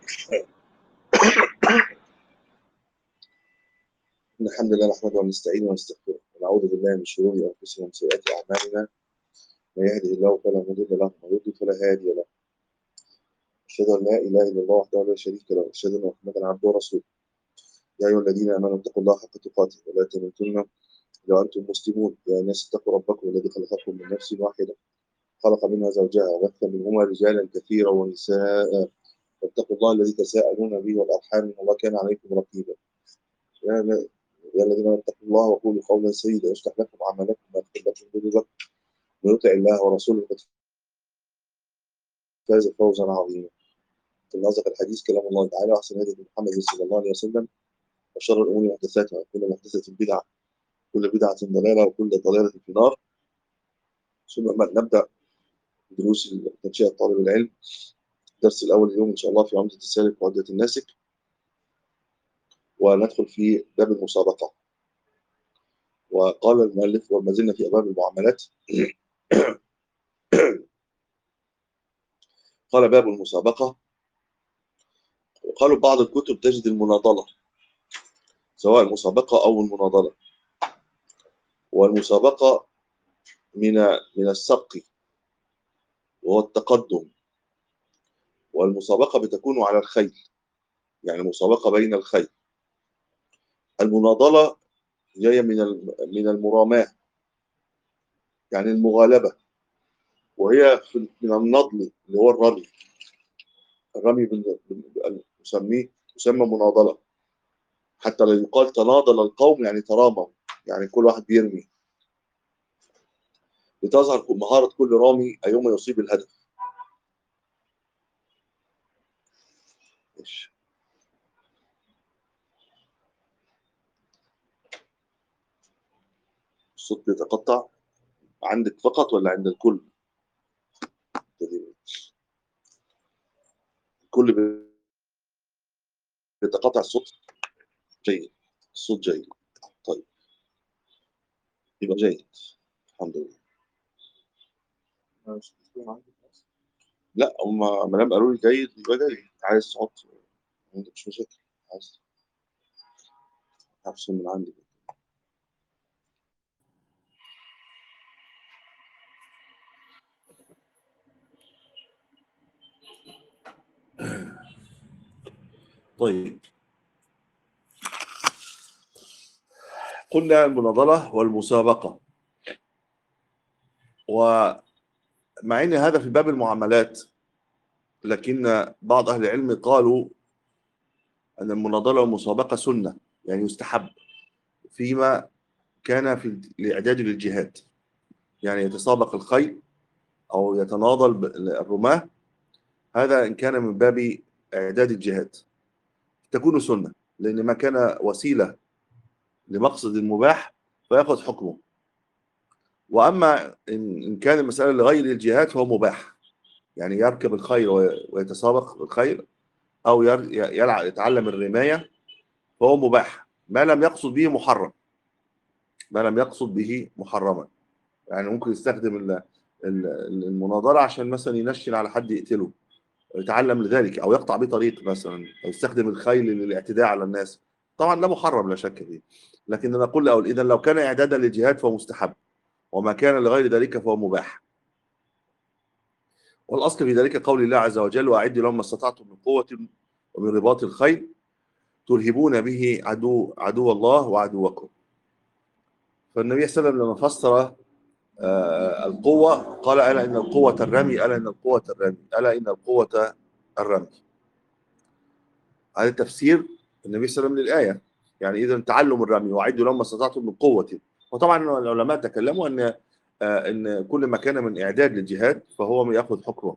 إن الحمد لله نحمده ونستعينه ونستغفره ونعوذ بالله من شرور أنفسنا ومن سيئات أعمالنا من يهده الله فلا مضل له ومن يضلل فلا هادي له أشهد أن لا إله إلا الله وحده لا شريك له وأشهد أن محمدا عبده ورسوله يا أيها الذين آمنوا اتقوا الله حق تقاته ولا تموتن إلا وأنتم مسلمون يا الناس اتقوا ربكم الذي خلقكم من نفس واحدة خلق منها زوجها وبث منهما رجالا كثيرا ونساء واتقوا الله الذي تساءلون به والأرحام إن الله كان عليكم رقيبا يا يا الذين آمنوا اتقوا الله وقولوا قولا سديدا يصلح لكم أعمالكم ويغفر لكم ذنوبكم من يطع الله ورسوله فقد فاز فوزا عظيما إن أصدق الحديث كلام الله تعالى وأحسن هدي محمد صلى الله عليه وسلم وشر الأمور محدثاتها وكل محدثة بدعة كل بدعة ضلالة وكل ضلالة في النار ثم نبدأ دروس تنشئة طالب العلم الدرس الأول اليوم إن شاء الله في عمدة السالك وعمدة الناسك وندخل في باب المسابقة وقال المؤلف وما زلنا في أبواب المعاملات قال باب المسابقة وقالوا بعض الكتب تجد المناضلة سواء المسابقة أو المناضلة والمسابقة من من السبق وهو التقدم والمسابقة بتكون على الخيل يعني مسابقة بين الخيل المناضلة جاية من من المراماة يعني المغالبة وهي من النضل اللي هو الرمي الرمي نسميه يسمى مناضلة حتى لا يقال تناضل القوم يعني تراموا يعني كل واحد بيرمي بتظهر مهارة كل رامي أيما يصيب الهدف ماشي الصوت بيتقطع عندك فقط ولا عند الكل؟ الكل بيتقطع الصوت جيد الصوت جيد طيب يبقى جيد الحمد لله لا هم ما دام قالوا لي جيد يبقى جيد عايز تحط ما عندكش مشاكل عايز افصل من عندي طيب قلنا المناضلة والمسابقة ومع ان هذا في باب المعاملات لكن بعض اهل العلم قالوا ان المناضلة والمسابقة سنة يعني يستحب فيما كان في الاعداد للجهاد يعني يتسابق الخيل او يتناضل الرماة هذا ان كان من باب اعداد الجهاد تكون سنة لأن ما كان وسيلة لمقصد مباح فيأخذ حكمه وأما إن كان المسألة لغير الجهاد فهو مباح يعني يركب الخيل ويتسابق الخيل أو يلعب يتعلم الرماية فهو مباح ما لم يقصد به محرم ما لم يقصد به محرما يعني ممكن يستخدم المناظرة عشان مثلا ينشن على حد يقتله يتعلم لذلك او يقطع به طريق مثلا او يستخدم الخيل للاعتداء على الناس طبعا لا محرم لا شك فيه لكن انا اقول أقول اذا لو كان اعدادا للجهاد فهو مستحب وما كان لغير ذلك فهو مباح والاصل في ذلك قول الله عز وجل واعدوا لهم ما استطعتم من قوه ومن رباط الخيل ترهبون به عدو عدو الله وعدوكم فالنبي صلى الله عليه وسلم لما فسر القوة قال ألا إن القوة الرمي ألا إن القوة الرمي ألا إن القوة الرمي هذا تفسير النبي صلى الله عليه وسلم للآية يعني إذا تعلم الرمي وأعدوا لهم ما استطعتم من قوة وطبعا العلماء تكلموا أن أن كل ما كان من إعداد للجهاد فهو يأخذ حكمه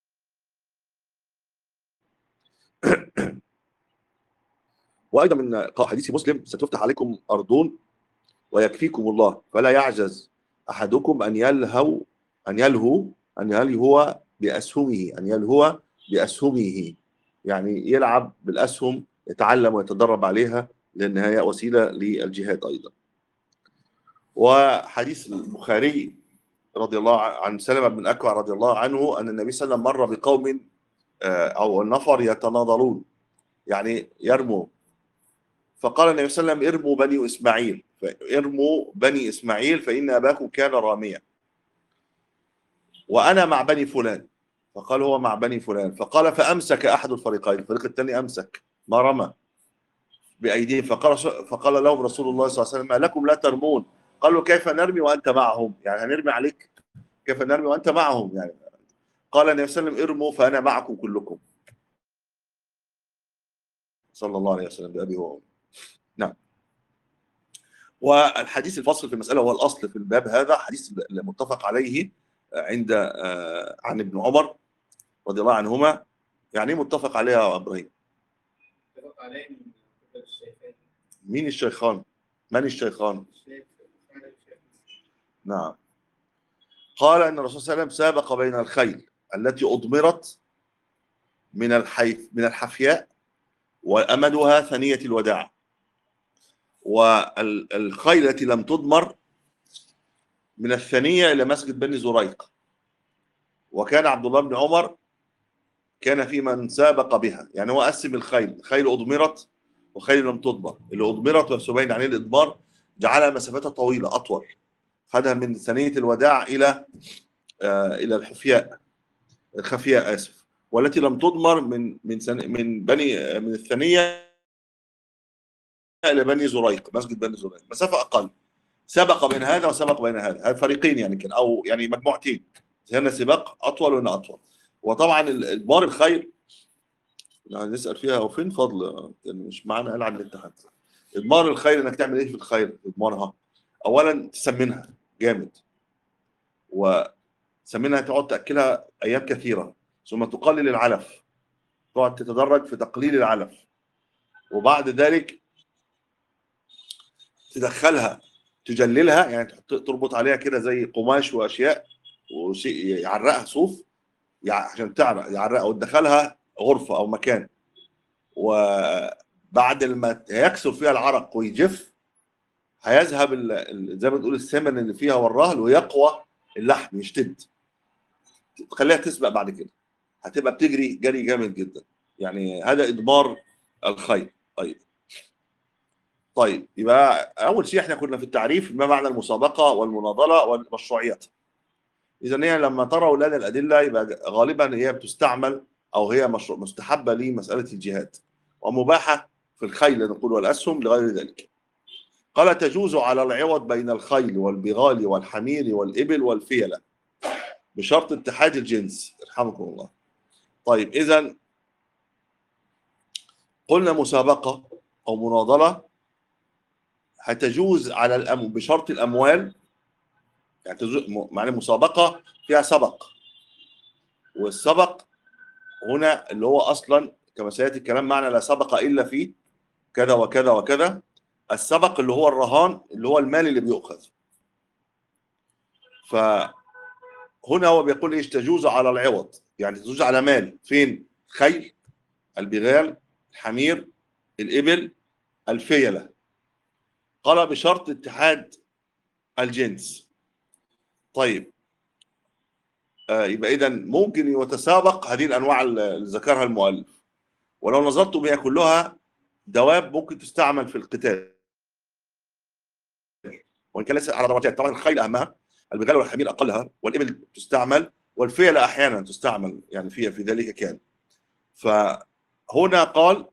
وأيضا من حديث مسلم ستفتح عليكم أرضون ويكفيكم الله فلا يعجز احدكم ان يلهو ان يلهو ان يلهو باسهمه ان يلهو باسهمه يعني يلعب بالاسهم يتعلم ويتدرب عليها لان هي وسيله للجهاد ايضا. وحديث البخاري رضي الله عن سلمة بن اكوع رضي الله عنه ان النبي صلى الله عليه وسلم مر بقوم آه، او النفر يتناضلون يعني يرموا فقال النبي صلى الله عليه وسلم ارموا بني اسماعيل ارموا بني اسماعيل فان اباكم كان راميا وانا مع بني فلان فقال هو مع بني فلان فقال فامسك احد الفريقين الفريق الثاني امسك ما رمى بايديهم فقال فقال لهم رسول الله صلى الله عليه وسلم ما لكم لا ترمون قالوا كيف نرمي وانت معهم يعني هنرمي عليك كيف نرمي وانت معهم يعني قال النبي صلى الله عليه وسلم ارموا فانا معكم كلكم صلى الله عليه وسلم بابي وامي نعم والحديث الفصل في المساله هو الاصل في الباب هذا حديث المتفق عليه عند آه، عن ابن عمر رضي الله عنهما يعني إيه متفق عليها يا ابراهيم اتفق عليه من قبل الشيخين مين الشيخان من الشيخان الشيخ عثمان الشيخ نعم قال ان الرسول صلى الله عليه وسلم سابق بين الخيل التي اضمرت من الحيف من الحفياء وامدها ثنيه الوداع والخيل التي لم تضمر من الثنيه الى مسجد بني زريق وكان عبد الله بن عمر كان في من سابق بها يعني هو قسم الخيل خيل اضمرت وخيل لم تضمر اللي اضمرت وسبين عليه الاضمار جعلها مسافات طويله اطول خدها من ثنيه الوداع الى آه الى الحفياء الخفياء اسف والتي لم تضمر من من سن من بني آه، من الثنيه الى بني زريق مسجد بني زريق مسافه اقل سبق بين هذا وسبق بين هذا هذا فريقين يعني كان او يعني مجموعتين هنا سباق اطول وهنا اطول وطبعا ال- اضمار الخيل يعني نسال فيها هو فين فضل يعني مش معانا قال عن الاتحاد اضمار الخيل انك تعمل ايه في الخيل اضمارها اولا تسمنها جامد وتسمنها تقعد تاكلها ايام كثيره ثم تقلل العلف تقعد تتدرج في تقليل العلف وبعد ذلك تدخلها تجللها يعني تحط- تربط عليها كده زي قماش واشياء وشيء يعرقها صوف يع- عشان تعرق يعرقها وتدخلها غرفه او مكان وبعد ما يكثر فيها العرق ويجف هيذهب ال- ال- زي ما تقول السمن اللي فيها والرهل ويقوى اللحم يشتد تخليها تسبق بعد كده هتبقى بتجري جري جامد جدا يعني هذا ادمار الخيل طيب طيب يبقى اول شيء احنا كنا في التعريف ما معنى المسابقه والمناضله والمشروعيات اذا هي لما تروا لنا الادله يبقى غالبا هي بتستعمل او هي مشروع مستحبه لمساله الجهاد ومباحه في الخيل نقول والاسهم لغير ذلك قال تجوز على العوض بين الخيل والبغال والحمير والإبل والفيلة بشرط اتحاد الجنس يرحمكم الله طيب إذا قلنا مسابقة أو مناضلة هتجوز على الأم بشرط الأموال يعني تجوز معنى مسابقة فيها سبق والسبق هنا اللي هو أصلا كما سيأتي الكلام معنا لا سبق إلا في كذا وكذا وكذا السبق اللي هو الرهان اللي هو المال اللي بيؤخذ فهنا هو بيقول ايش تجوز على العوض يعني تجوز على مال فين خيل البغال الحمير الإبل الفيلة قال بشرط اتحاد الجنس طيب آه يبقى إذا ممكن يتسابق هذه الأنواع اللي ذكرها المؤلف ولو نظرت بها كلها دواب ممكن تستعمل في القتال وان كان ليس على درجات طبعا الخيل اهمها البغال والحمير اقلها والابل تستعمل والفيل احيانا تستعمل يعني في في ذلك كان فهنا قال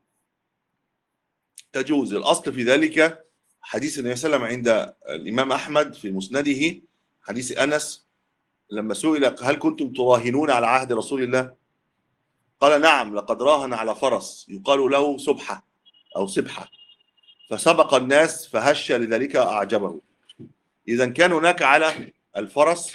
تجوز الاصل في ذلك حديث النبي صلى الله عليه وسلم عند الامام احمد في مسنده حديث انس لما سئل هل كنتم تراهنون على عهد رسول الله قال نعم لقد راهن على فرس يقال له سبحه او سبحه فسبق الناس فهش لذلك اعجبه اذا كان هناك على الفرس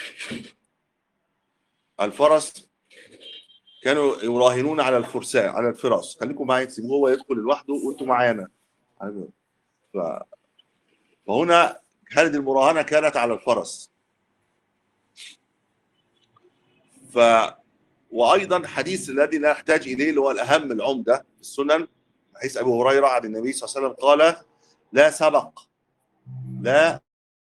الفرس كانوا يراهنون على الفرسان على الفراس خليكم معايا تسيبوه هو يدخل لوحده وانتم معانا ف... فهنا هذه المراهنه كانت على الفرس ف وايضا حديث الذي لا نحتاج اليه اللي هو الاهم العمده في السنن حديث ابي هريره عن النبي صلى الله عليه وسلم قال لا سبق لا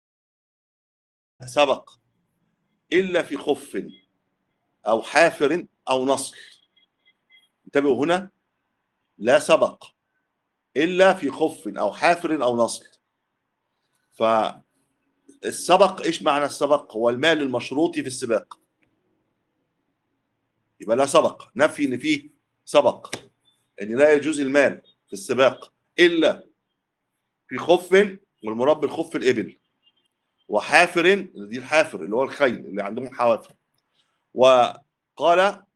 سبق الا في خف او حافر او نصل انتبهوا هنا لا سبق الا في خف او حافر او نصل فالسبق ايش معنى السبق هو المال المشروطي في السباق يبقى لا سبق نفي ان فيه سبق ان لا يجوز المال في السباق الا في خف والمراد بالخف الابل وحافر دي الحافر اللي هو الخيل اللي عندهم حوافر وقال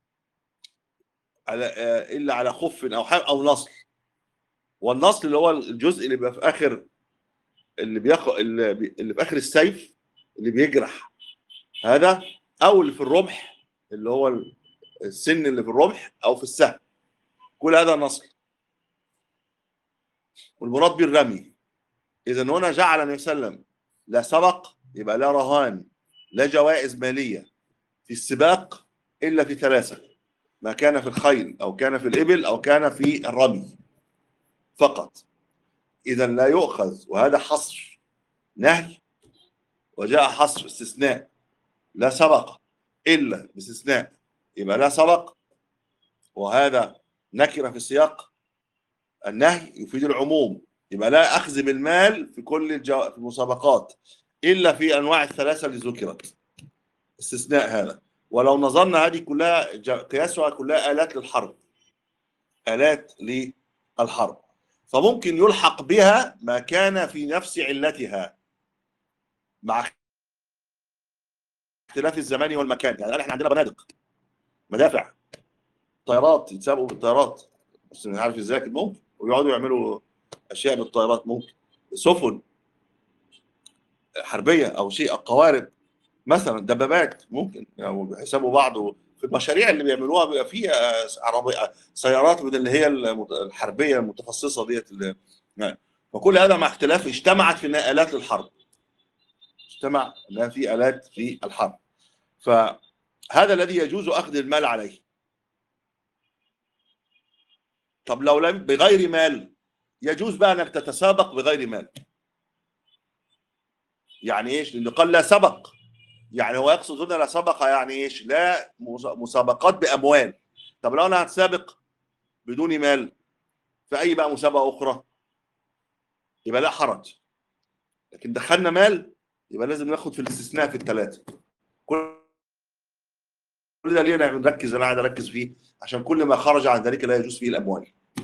على آه، الا على خف او حافر او نصل والنصل اللي هو الجزء اللي بيبقى في اخر اللي بيخ اللي, بي... اللي في اخر السيف اللي بيجرح هذا او اللي في الرمح اللي هو ال- السن اللي في الرمح او في السهم كل هذا نصل والمراد بالرمي اذا هنا جعل النبي صلى الله عليه وسلم لا سبق يبقى لا رهان لا جوائز ماليه في السباق الا في ثلاثه ما كان في الخيل او كان في الابل او كان في الرمي فقط اذا لا يؤخذ وهذا حصر نهي وجاء حصر استثناء لا سبق الا باستثناء يبقى لا سبق وهذا نكره في سياق النهي يفيد العموم يبقى لا اخذ بالمال في كل الجو... في المسابقات الا في انواع الثلاثه اللي ذكرت استثناء هذا ولو نظرنا هذه كلها ج- قياسها كلها الات للحرب الات للحرب فممكن يلحق بها ما كان في نفس علتها مع اختلاف الزمان والمكان يعني الآن احنا عندنا بنادق مدافع طيارات يتسابقوا بالطيارات بس مش عارف ازاي لكن ممكن ويقعدوا يعملوا اشياء بالطيارات ممكن سفن حربيه او شيء قوارب مثلا دبابات ممكن يعني بيحسبوا بعض في المشاريع اللي بيعملوها بيبقى فيها عربية سيارات من اللي هي المت- الحربيه المتخصصه ديت اللي- يعني فكل هذا مع اختلاف اجتمعت في انها الات للحرب اجتمع انها في الات في الحرب فهذا الذي يجوز اخذ المال عليه طب لو لم بغير مال يجوز بقى انك تتسابق بغير مال يعني ايش لانه قال لا سبق يعني هو يقصد هنا لا سبق يعني ايش لا مس- مسابقات باموال طب لو انا هتسابق بدون مال في اي بقى مسابقه اخرى يبقى لا حرج لكن دخلنا مال يبقى لازم ناخد في الاستثناء في الثلاثه كل كل ده ليه انا بنركز انا قاعد اركز فيه عشان كل ما خرج عن ذلك لا يجوز فيه الاموال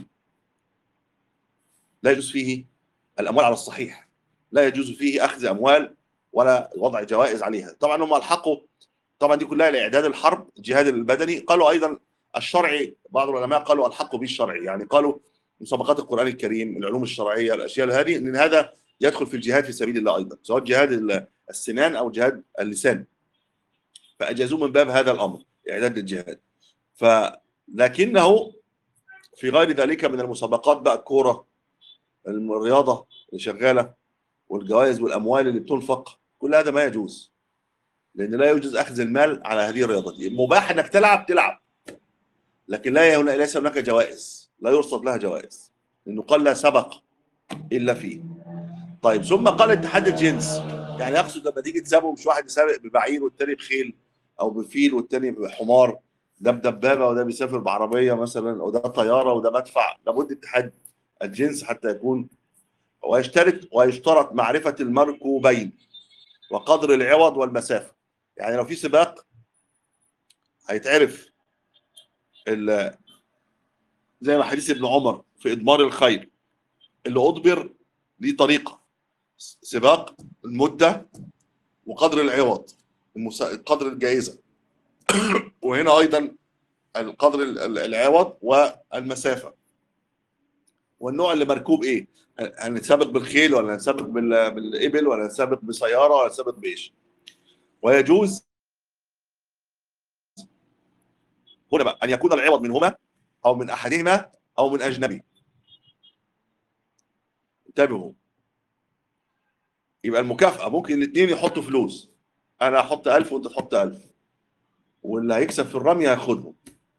لا يجوز فيه الاموال على الصحيح لا يجوز فيه اخذ اموال ولا وضع جوائز عليها طبعا هم الحقوا طبعا دي كلها لاعداد الحرب الجهاد البدني قالوا ايضا الشرعي بعض العلماء قالوا الحقوا به الشرعي يعني قالوا مسابقات القران الكريم العلوم الشرعيه الاشياء هذه ان هذا يدخل في الجهاد في سبيل الله ايضا سواء جهاد ال- السنان او جهاد اللسان فاجازوه من باب هذا الامر اعداد للجهاد فلكنه في غير ذلك من المسابقات بقى الكوره الرياضه اللي شغاله والجوائز والاموال اللي بتنفق كل هذا ما يجوز لان لا يجوز اخذ المال على هذه الرياضه دي مباح انك تلعب تلعب لكن لا هنا ليس هناك جوائز لا يرصد لها جوائز لانه قال لا سبق الا فيه طيب ثم قال اتحاد الجنس يعني يقصد لما تيجي تسابق مش واحد يسابق ببعير والتاني بخيل او بفيل والتاني بحمار ده بدبابه وده بيسافر بعربيه مثلا وده طياره وده مدفع لابد اتحاد الجنس حتى يكون ويشترط ويشترط معرفه المركوبين وقدر العوض والمسافه يعني لو في سباق هيتعرف ال- زي ما حديث ابن عمر في ادمار الخيل اللي اضبر ليه طريقه سباق المده وقدر العوض المسا... قدر الجائزه وهنا ايضا القدر ال- ال- العوض والمسافه والنوع اللي مركوب ايه هنتسابق بالخيل ولا هنتسابق بال- بالابل ولا هنتسابق بسياره ولا هنتسابق بايش ويجوز هنا بقى ان يكون العوض منهما او من احدهما او من اجنبي انتبهوا يبقى المكافاه ممكن الاثنين يحطوا فلوس انا احط 1000 وانت تحط 1000 واللي هيكسب في الرمي هياخدهم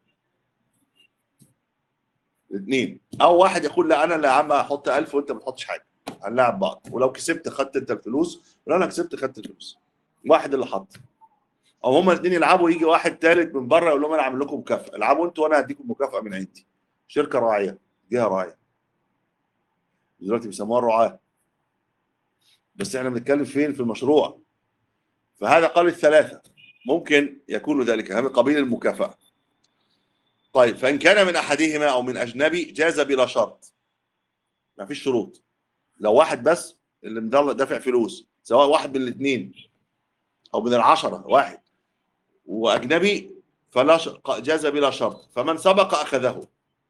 الاثنين او واحد يقول لا انا اللي يا عم هحط 1000 وانت ما تحطش حاجه هنلاعب بعض ولو كسبت خدت انت الفلوس ولو انا كسبت خدت الفلوس واحد اللي حط او هما الاثنين يلعبوا يجي واحد ثالث من بره يقول لهم انا عامل لكم مكافاه العبوا انتوا وانا هديكم مكافاه من عندي شركه راعيه جهه راعيه دلوقتي بيسموها الرعاه بس احنا بنتكلم فين في المشروع فهذا قال الثلاثه ممكن يكون ذلك من قبيل المكافاه طيب فان كان من احدهما او من اجنبي جاز بلا شرط ما فيش شروط لو واحد بس اللي مضل دافع فلوس سواء واحد من الاثنين او من العشره واحد واجنبي فلا ش... جاز بلا شرط فمن سبق اخذه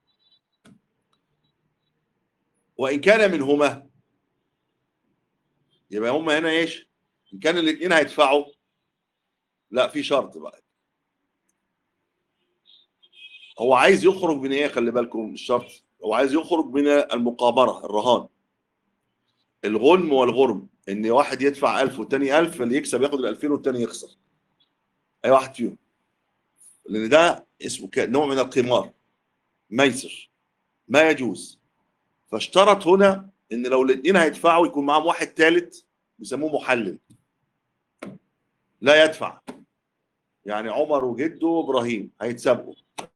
وان كان منهما يبقى هما هنا ايش؟ ان كان الاثنين هيدفعوا لا في شرط بقى هو عايز يخرج من ايه خلي بالكم الشرط هو عايز يخرج من المقامره الرهان الغنم والغرم ان واحد يدفع 1000 والتاني 1000 اللي يكسب ياخد ال 2000 والتاني يخسر اي واحد فيهم لان ده اسمه ك- نوع من القمار ميسر ما يجوز فاشترط هنا ان لو الاثنين هيدفعوا يكون معاهم واحد ثالث بيسموه محلل لا يدفع يعني عمر وجده ابراهيم هيتسابقوا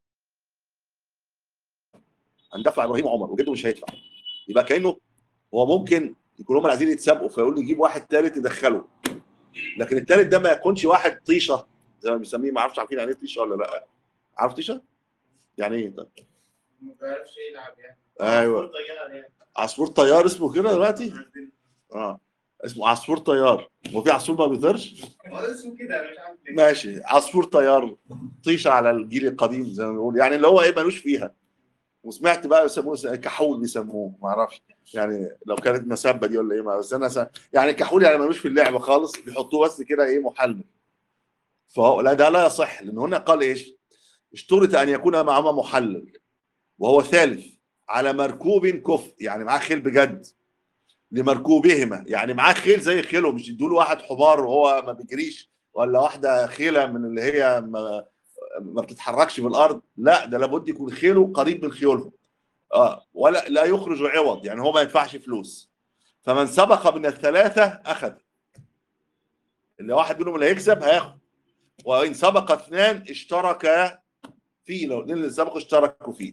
هندفع ابراهيم وعمر وجده مش هيدفع يبقى كانه هو ممكن يكون هم عايزين يتسابقوا فيقول له يجيب واحد ثالث يدخله لكن الثالث ده ما يكونش واحد طيشه زي ما بيسميه ما اعرفش عارفين يعني ايه طيشه ولا لا عارف طيشه؟ يعني ايه ده؟ ما بيعرفش يلعب يعني ايوه طيار يعني عصفور طيار اسمه كده دلوقتي؟ اه اسمه عصفور طيار هو في عصفور ما بيطيرش؟ هو اسمه كده انا مش عارف ليه ماشي عصفور طيار طيشه على الجيل القديم زي ما بنقول يعني اللي هو ايه ملوش فيها وسمعت بقى يسموه كحول بيسموه ما اعرفش يعني لو كانت مسبه دي ولا ايه ما- بس انا س... يعني كحول يعني ملوش في اللعبه خالص بيحطوه بس كده ايه محلل فهو لا ده لا يصح لان هنا قال ايش؟ اشترط ان يكون معهما محلل وهو ثالث على مركوب كفء يعني معاه خيل بجد لمركوبهما يعني معاه خيل زي خيله مش يدوا له واحد حمار وهو ما بيجريش ولا واحده خيله من اللي هي ما, ما بتتحركش في الارض لا ده لابد يكون خيله قريب من خيولهم اه ولا لا يخرج عوض يعني هو ما يدفعش فلوس فمن سبق من الثلاثه اخذ اللي واحد منهم اللي هيكسب هياخد وان سبق اثنان اشتركا فيه لو الاثنين اللي سبقوا اشتركوا فيه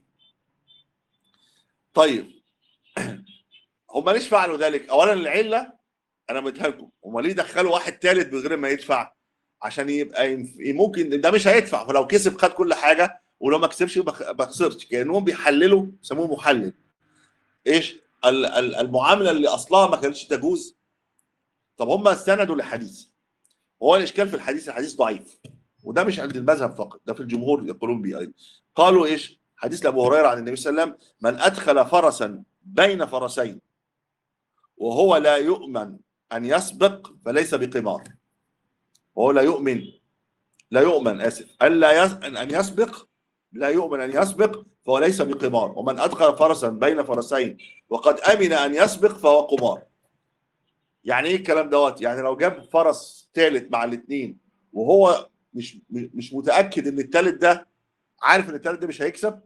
طيب هم ليش فعلوا ذلك؟ اولا العله انا مديها لكم هم ليه دخلوا واحد ثالث من غير ما يدفع؟ عشان يبقى ينف- ممكن ده مش هيدفع فلو كسب خد كل حاجه ولو ما كسبش ما خ- ما خسرش كانهم بيحللوا يسموه محلل ايش؟ ال- ال- المعامله اللي اصلها ما كانتش تجوز طب هم استندوا لحديث هو الاشكال في الحديث الحديث ضعيف وده مش عند المذهب فقط ده في الجمهور يقولون به ايضا قالوا ايش؟ حديث لابو هريره عن النبي صلى الله عليه وسلم من ادخل فرسا بين فرسين وهو لا يؤمن ان يسبق فليس بقمار وهو لا يؤمن لا يؤمن اسف الا يس... ان يسبق لا يؤمن ان يسبق فهو ليس بقمار ومن ادخل فرسا بين فرسين وقد امن ان يسبق فهو قمار يعني ايه الكلام دوت يعني لو جاب فرس ثالث مع الاثنين وهو مش مش متاكد ان الثالث ده عارف ان الثالث ده مش هيكسب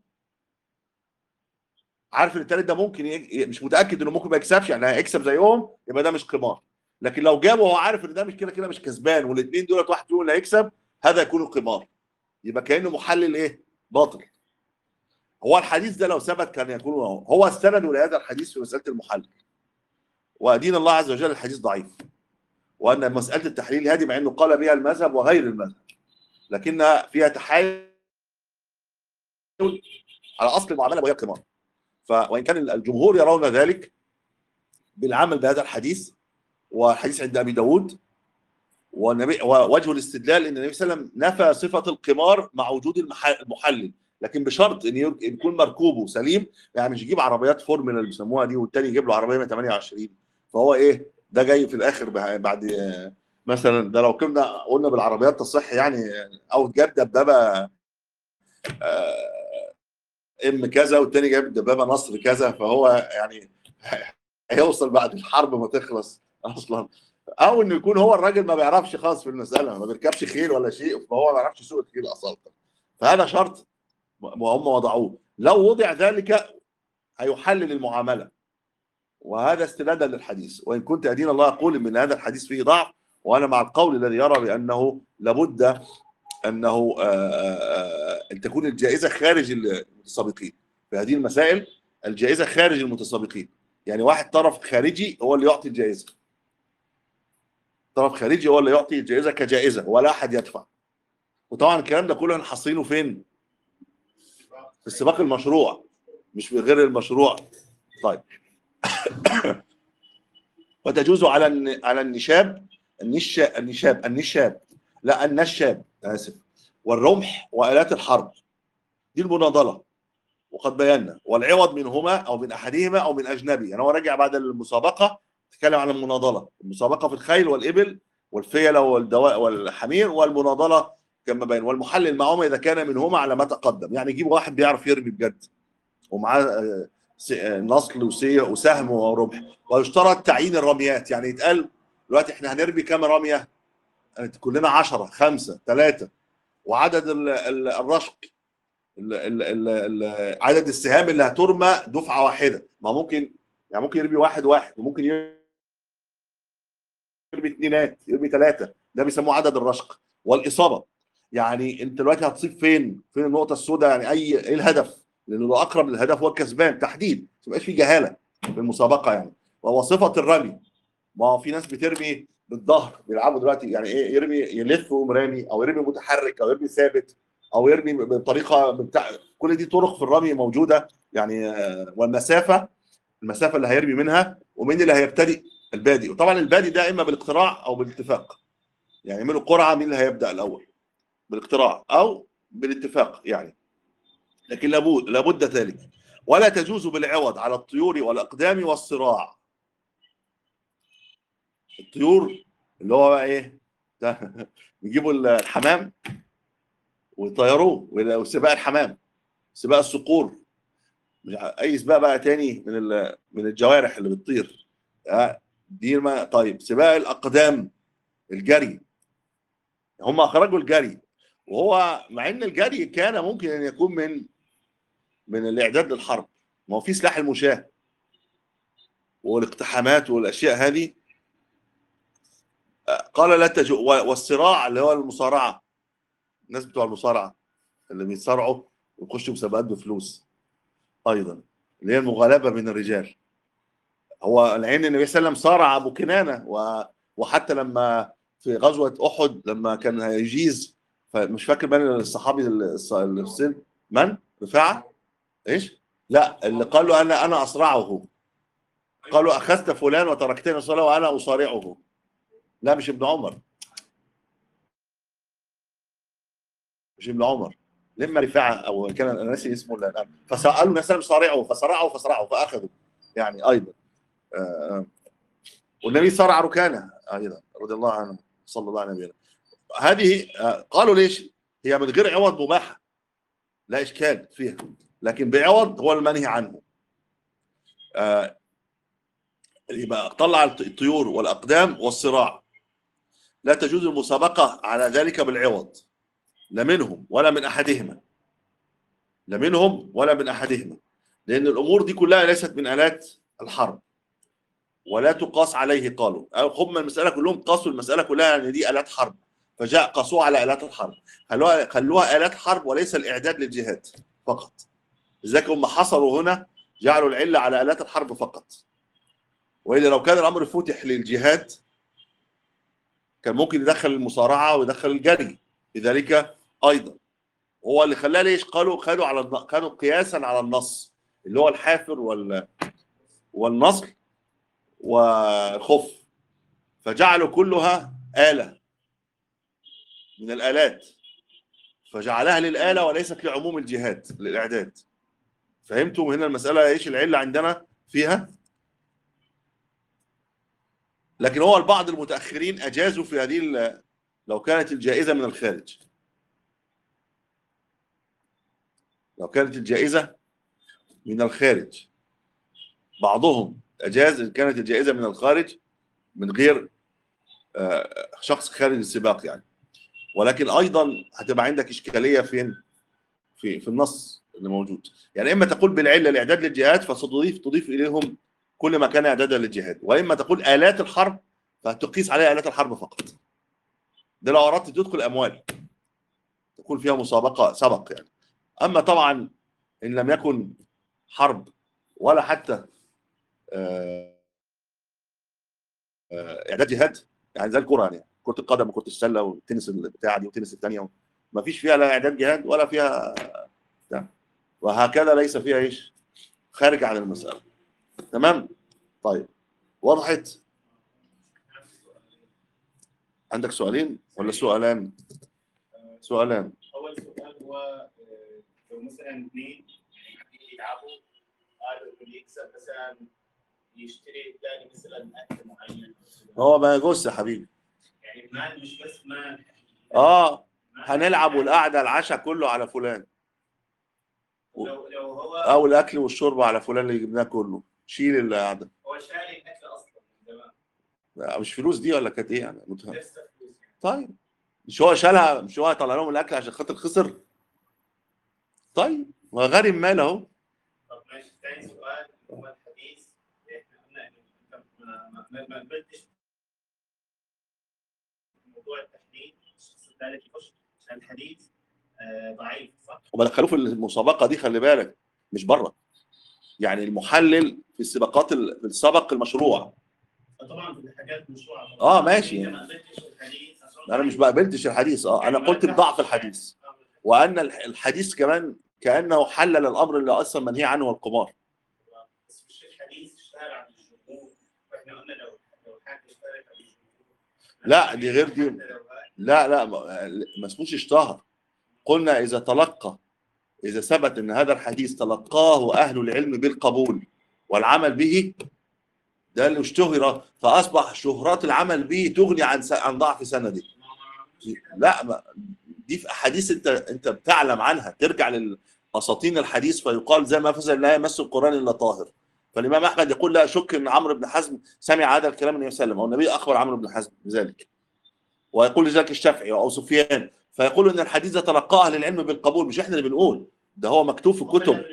عارف ان الثالث ده ممكن ي... مش متاكد انه ممكن ما يكسبش يعني هيكسب زيهم يبقى ده مش قمار لكن لو جابه وهو عارف ان ده مش كده كده مش كسبان والاثنين دولت واحد فيهم اللي هيكسب هذا يكون القمار يبقى كانه محلل ايه باطل هو الحديث ده لو ثبت كان يكون هو هو استند لهذا الحديث في مساله المحلل ودين الله عز وجل الحديث ضعيف وان مساله التحليل هذه مع انه قال بها المذهب وغير المذهب لكنها فيها تحايل على اصل المعامله وهي القمار ف وان كان الجمهور يرون ذلك بالعمل بهذا الحديث والحديث عند ابي داود والنبي ووجه الاستدلال ان النبي صلى الله عليه وسلم نفى صفه القمار مع وجود المح- المحلل لكن بشرط ان ير- يكون مركوبه سليم يعني مش يجيب عربيات فورمولا اللي بيسموها دي والتاني يجيب له عربيه 128 فهو ايه ده جاي في الاخر بع- بعد آه، مثلا ده لو كنا قلنا بالعربيات تصح يعني او جاب دبابه آه، ام كذا والتاني جايب دبابه نصر كذا فهو يعني هيوصل بعد الحرب ما تخلص اصلا او انه يكون هو الراجل ما بيعرفش خالص في المساله ما بيركبش خيل ولا شيء فهو ما بيعرفش يسوق الخيل اصلا فهذا شرط وهم وضعوه لو وضع ذلك هيحلل المعامله وهذا استنادا للحديث وان كنت ادين الله اقول ان هذا الحديث فيه ضعف وانا مع القول الذي يرى بانه لابد انه آه، آه، ان تكون الجائزه خارج المتسابقين في هذه المسائل الجائزه خارج المتسابقين يعني واحد طرف خارجي هو اللي يعطي الجائزه طرف خارجي هو اللي يعطي الجائزه كجائزه ولا احد يدفع وطبعا الكلام ده كله احنا حاصلينه فين؟ في السباق المشروع مش في غير المشروع طيب وتجوز على الن- على النشاب النش النشاب النشاب لا النشاب اسف والرمح والات الحرب دي المناضله وقد بينا والعوض منهما او من احدهما او من اجنبي يعني هو راجع بعد المسابقه تكلم عن المناضله المسابقه في الخيل والابل والفيل والدواء والحمير والمناضله كما بين والمحلل معهما اذا كان منهما على ما تقدم يعني يجيب واحد بيعرف يرمي بجد ومعاه آه، س- آه، نصل وسي- وسهم ورمح ويشترط تعيين الرميات يعني يتقال دلوقتي احنا هنرمي كام رميه؟ يعني كلنا 10 5 3 وعدد ال- ال- الرشق ال ال ال ال عدد السهام اللي هترمى دفعه واحده ما ممكن يعني ممكن يرمي واحد واحد وممكن يرمي اثنينات يرمي ثلاثه ده بيسموه عدد الرشق والاصابه يعني انت دلوقتي هتصيب فين؟ فين النقطه السوداء يعني اي ايه الهدف؟ لانه لو اقرب للهدف هو الكسبان تحديد ما يبقاش في جهاله في المسابقه يعني وهو صفه الرمي ما هو في ناس بترمي بالظهر بيلعبوا دلوقتي يعني ايه يرمي يلف ويقوم رامي او يرمي متحرك او يرمي ثابت او يرمي بطريقه بتاع كل دي طرق في الرمي موجوده يعني آه، والمسافه المسافه اللي هيرمي منها ومين اللي هيبتدئ البادئ وطبعا البادئ ده اما بالاقتراع او بالاتفاق يعني يعملوا قرعه مين اللي هيبدا الاول بالاقتراع او بالاتفاق يعني لكن لابد لابد ذلك ولا تجوز بالعوض على الطيور والاقدام والصراع الطيور اللي هو بقى ايه ده يجيبوا الحمام ويطيروه وسباق الحمام سباق الصقور مش ع- اي سباق بقى تاني من ال- من الجوارح اللي بتطير آه، دي ما طيب سباق الاقدام الجري هم اخرجوا الجري وهو مع ان الجري كان ممكن ان يكون من من الاعداد للحرب ما هو في سلاح المشاة والاقتحامات والاشياء هذه آه، قال لا تجو والصراع اللي هو المصارعه الناس بتوع المصارعه اللي بيتصارعوا ويخشوا مسابقات بفلوس ايضا اللي هي المغالبه بين الرجال هو لان النبي صلى الله عليه وسلم صارع ابو كنانه و... وحتى لما في غزوه احد لما كان هيجيز فمش فاكر من الصحابي الص- اللي في السن من؟ رفاعه؟ ايش؟ لا اللي قال له انا انا اصرعه قالوا اخذت فلان وتركتني الصلاه وانا اصارعه لا مش ابن عمر مش ابن عمر لما رفاعه او كان انا ناسي اسمه الان فسالوا الناس سلم صارعه فصرعه فصرعه فاخذوا يعني ايضا آه، والنبي صرع ركانه ايضا رضي الله عنه صلى الله عليه وسلم هذه آه، قالوا ليش؟ هي من غير عوض مباحه لا اشكال فيها لكن بعوض هو المنهي عنه آه، يبقى طلع الطيور والاقدام والصراع لا تجوز المسابقه على ذلك بالعوض لا منهم ولا من احدهما لا منهم ولا من احدهما لان الامور دي كلها ليست من الات الحرب ولا تقاس عليه قالوا أو هم المساله كلهم قاسوا المساله كلها ان دي الات حرب فجاء قاسوها على الات الحرب خلوها خلوها الات حرب وليس الاعداد للجهاد فقط لذلك هم حصروا هنا جعلوا العله على الات الحرب فقط والا لو كان الامر فتح للجهاد كان ممكن يدخل المصارعه ويدخل الجري لذلك ايضا هو اللي خلاه ليش قالوا خدوا على الن- كانوا قياسا على النص اللي هو الحافر وال والنصل والخف فجعلوا كلها آلة من الآلات فجعلها للآلة وليست لعموم الجهاد للإعداد فهمتم هنا المسألة ايش العلة عندنا فيها لكن هو البعض المتأخرين أجازوا في هذه ال- لو كانت الجائزة من الخارج لو كانت الجائزة من الخارج بعضهم أجاز إن كانت الجائزة من الخارج من غير آه، شخص خارج السباق يعني ولكن أيضا هتبقى عندك إشكالية فين في في النص اللي موجود يعني إما تقول بالعلة الإعداد للجهاد فتضيف تضيف إليهم كل ما كان إعدادا للجهاد وإما تقول آلات الحرب فتقيس عليها آلات الحرب فقط ده لو أردت تدخل أموال تكون فيها مسابقة سبق يعني أما طبعا إن لم يكن حرب ولا حتى آه، آه، إعداد جهاد يعني زي الكرة يعني كرة القدم وكرة السلة والتنس البتاع دي والتنس الثانية ما فيش فيها لا إعداد جهاد ولا فيها بتاع. وهكذا ليس فيها إيش خارج عن المسألة تمام طيب وضحت عندك سؤالين ولا سؤالان سؤالان اول سؤال هو آه، لو مثلا اثنين يعني قاعدين يلعبوا قالوا اللي يكسب مثلا يشتري الثاني مثلا اكل معين هو ما يجوز يا حبيبي يعني مال مش بس مال اه مال. هنلعب والقعده العشاء كله على فلان لو لو هو او الاكل والشرب على فلان اللي جبناه كله شيل القعده هو شاري الاكل اصلا من زمان لا، مش فلوس دي ولا كانت ايه يعني متهم. لسه فلوس يعني طيب مش هو شالها مش هو طلع لهم الاكل عشان خاطر خسر طيب ما غارم مال اهو طب ماشي ثاني سؤال هو الحديث احنا قلنا انه انت ما ما- ما ما قبلتش موضوع التحديد الشخص الثالث يخش عشان الحديث آه، ضعيف صح؟ وما دخلوه في المسابقه دي خلي بالك مش بره يعني المحلل في السباقات ال- في السبق المشروع فطبعا في الحاجات مشروعه طبعاً. آه، ماشي. انت ما قبلتش الحديث عشان انا مش ضعيف. بقبلتش الحديث اه انا يعني قلت ما بضعف ينفعش الحديث يعني. وان الح- الحديث كمان كانه حلل الامر اللي اصلا منهي عنه هو القمار بس مش الحديث اشتهر عن الجمهور واحنا قلنا لو لو حد اشتهر عن الجمهور لا، دي غير دي. حتى لو هاي- لا لا ما ما اسموش اشتهر قلنا اذا تلقى اذا ثبت ان هذا الحديث تلقاه اهل العلم بالقبول والعمل به ده اللي اشتهر فاصبح شهرات العمل به تغني عن س- عن ضعف سنده لا ما دي في احاديث انت انت بتعلم عنها ترجع للاساطين الحديث فيقال زي ما فزل لا يمس القران الا طاهر فالامام احمد يقول لا اشك ان عمرو بن حزم سمع هذا الكلام من النبي صلى الله عليه وسلم والنبي اخبر عمرو بن حزم بذلك ويقول لذلك الشافعي او سفيان فيقول ان الحديث ده تلقاه اهل العلم بالقبول مش احنا اللي بنقول ده هو مكتوب في كتب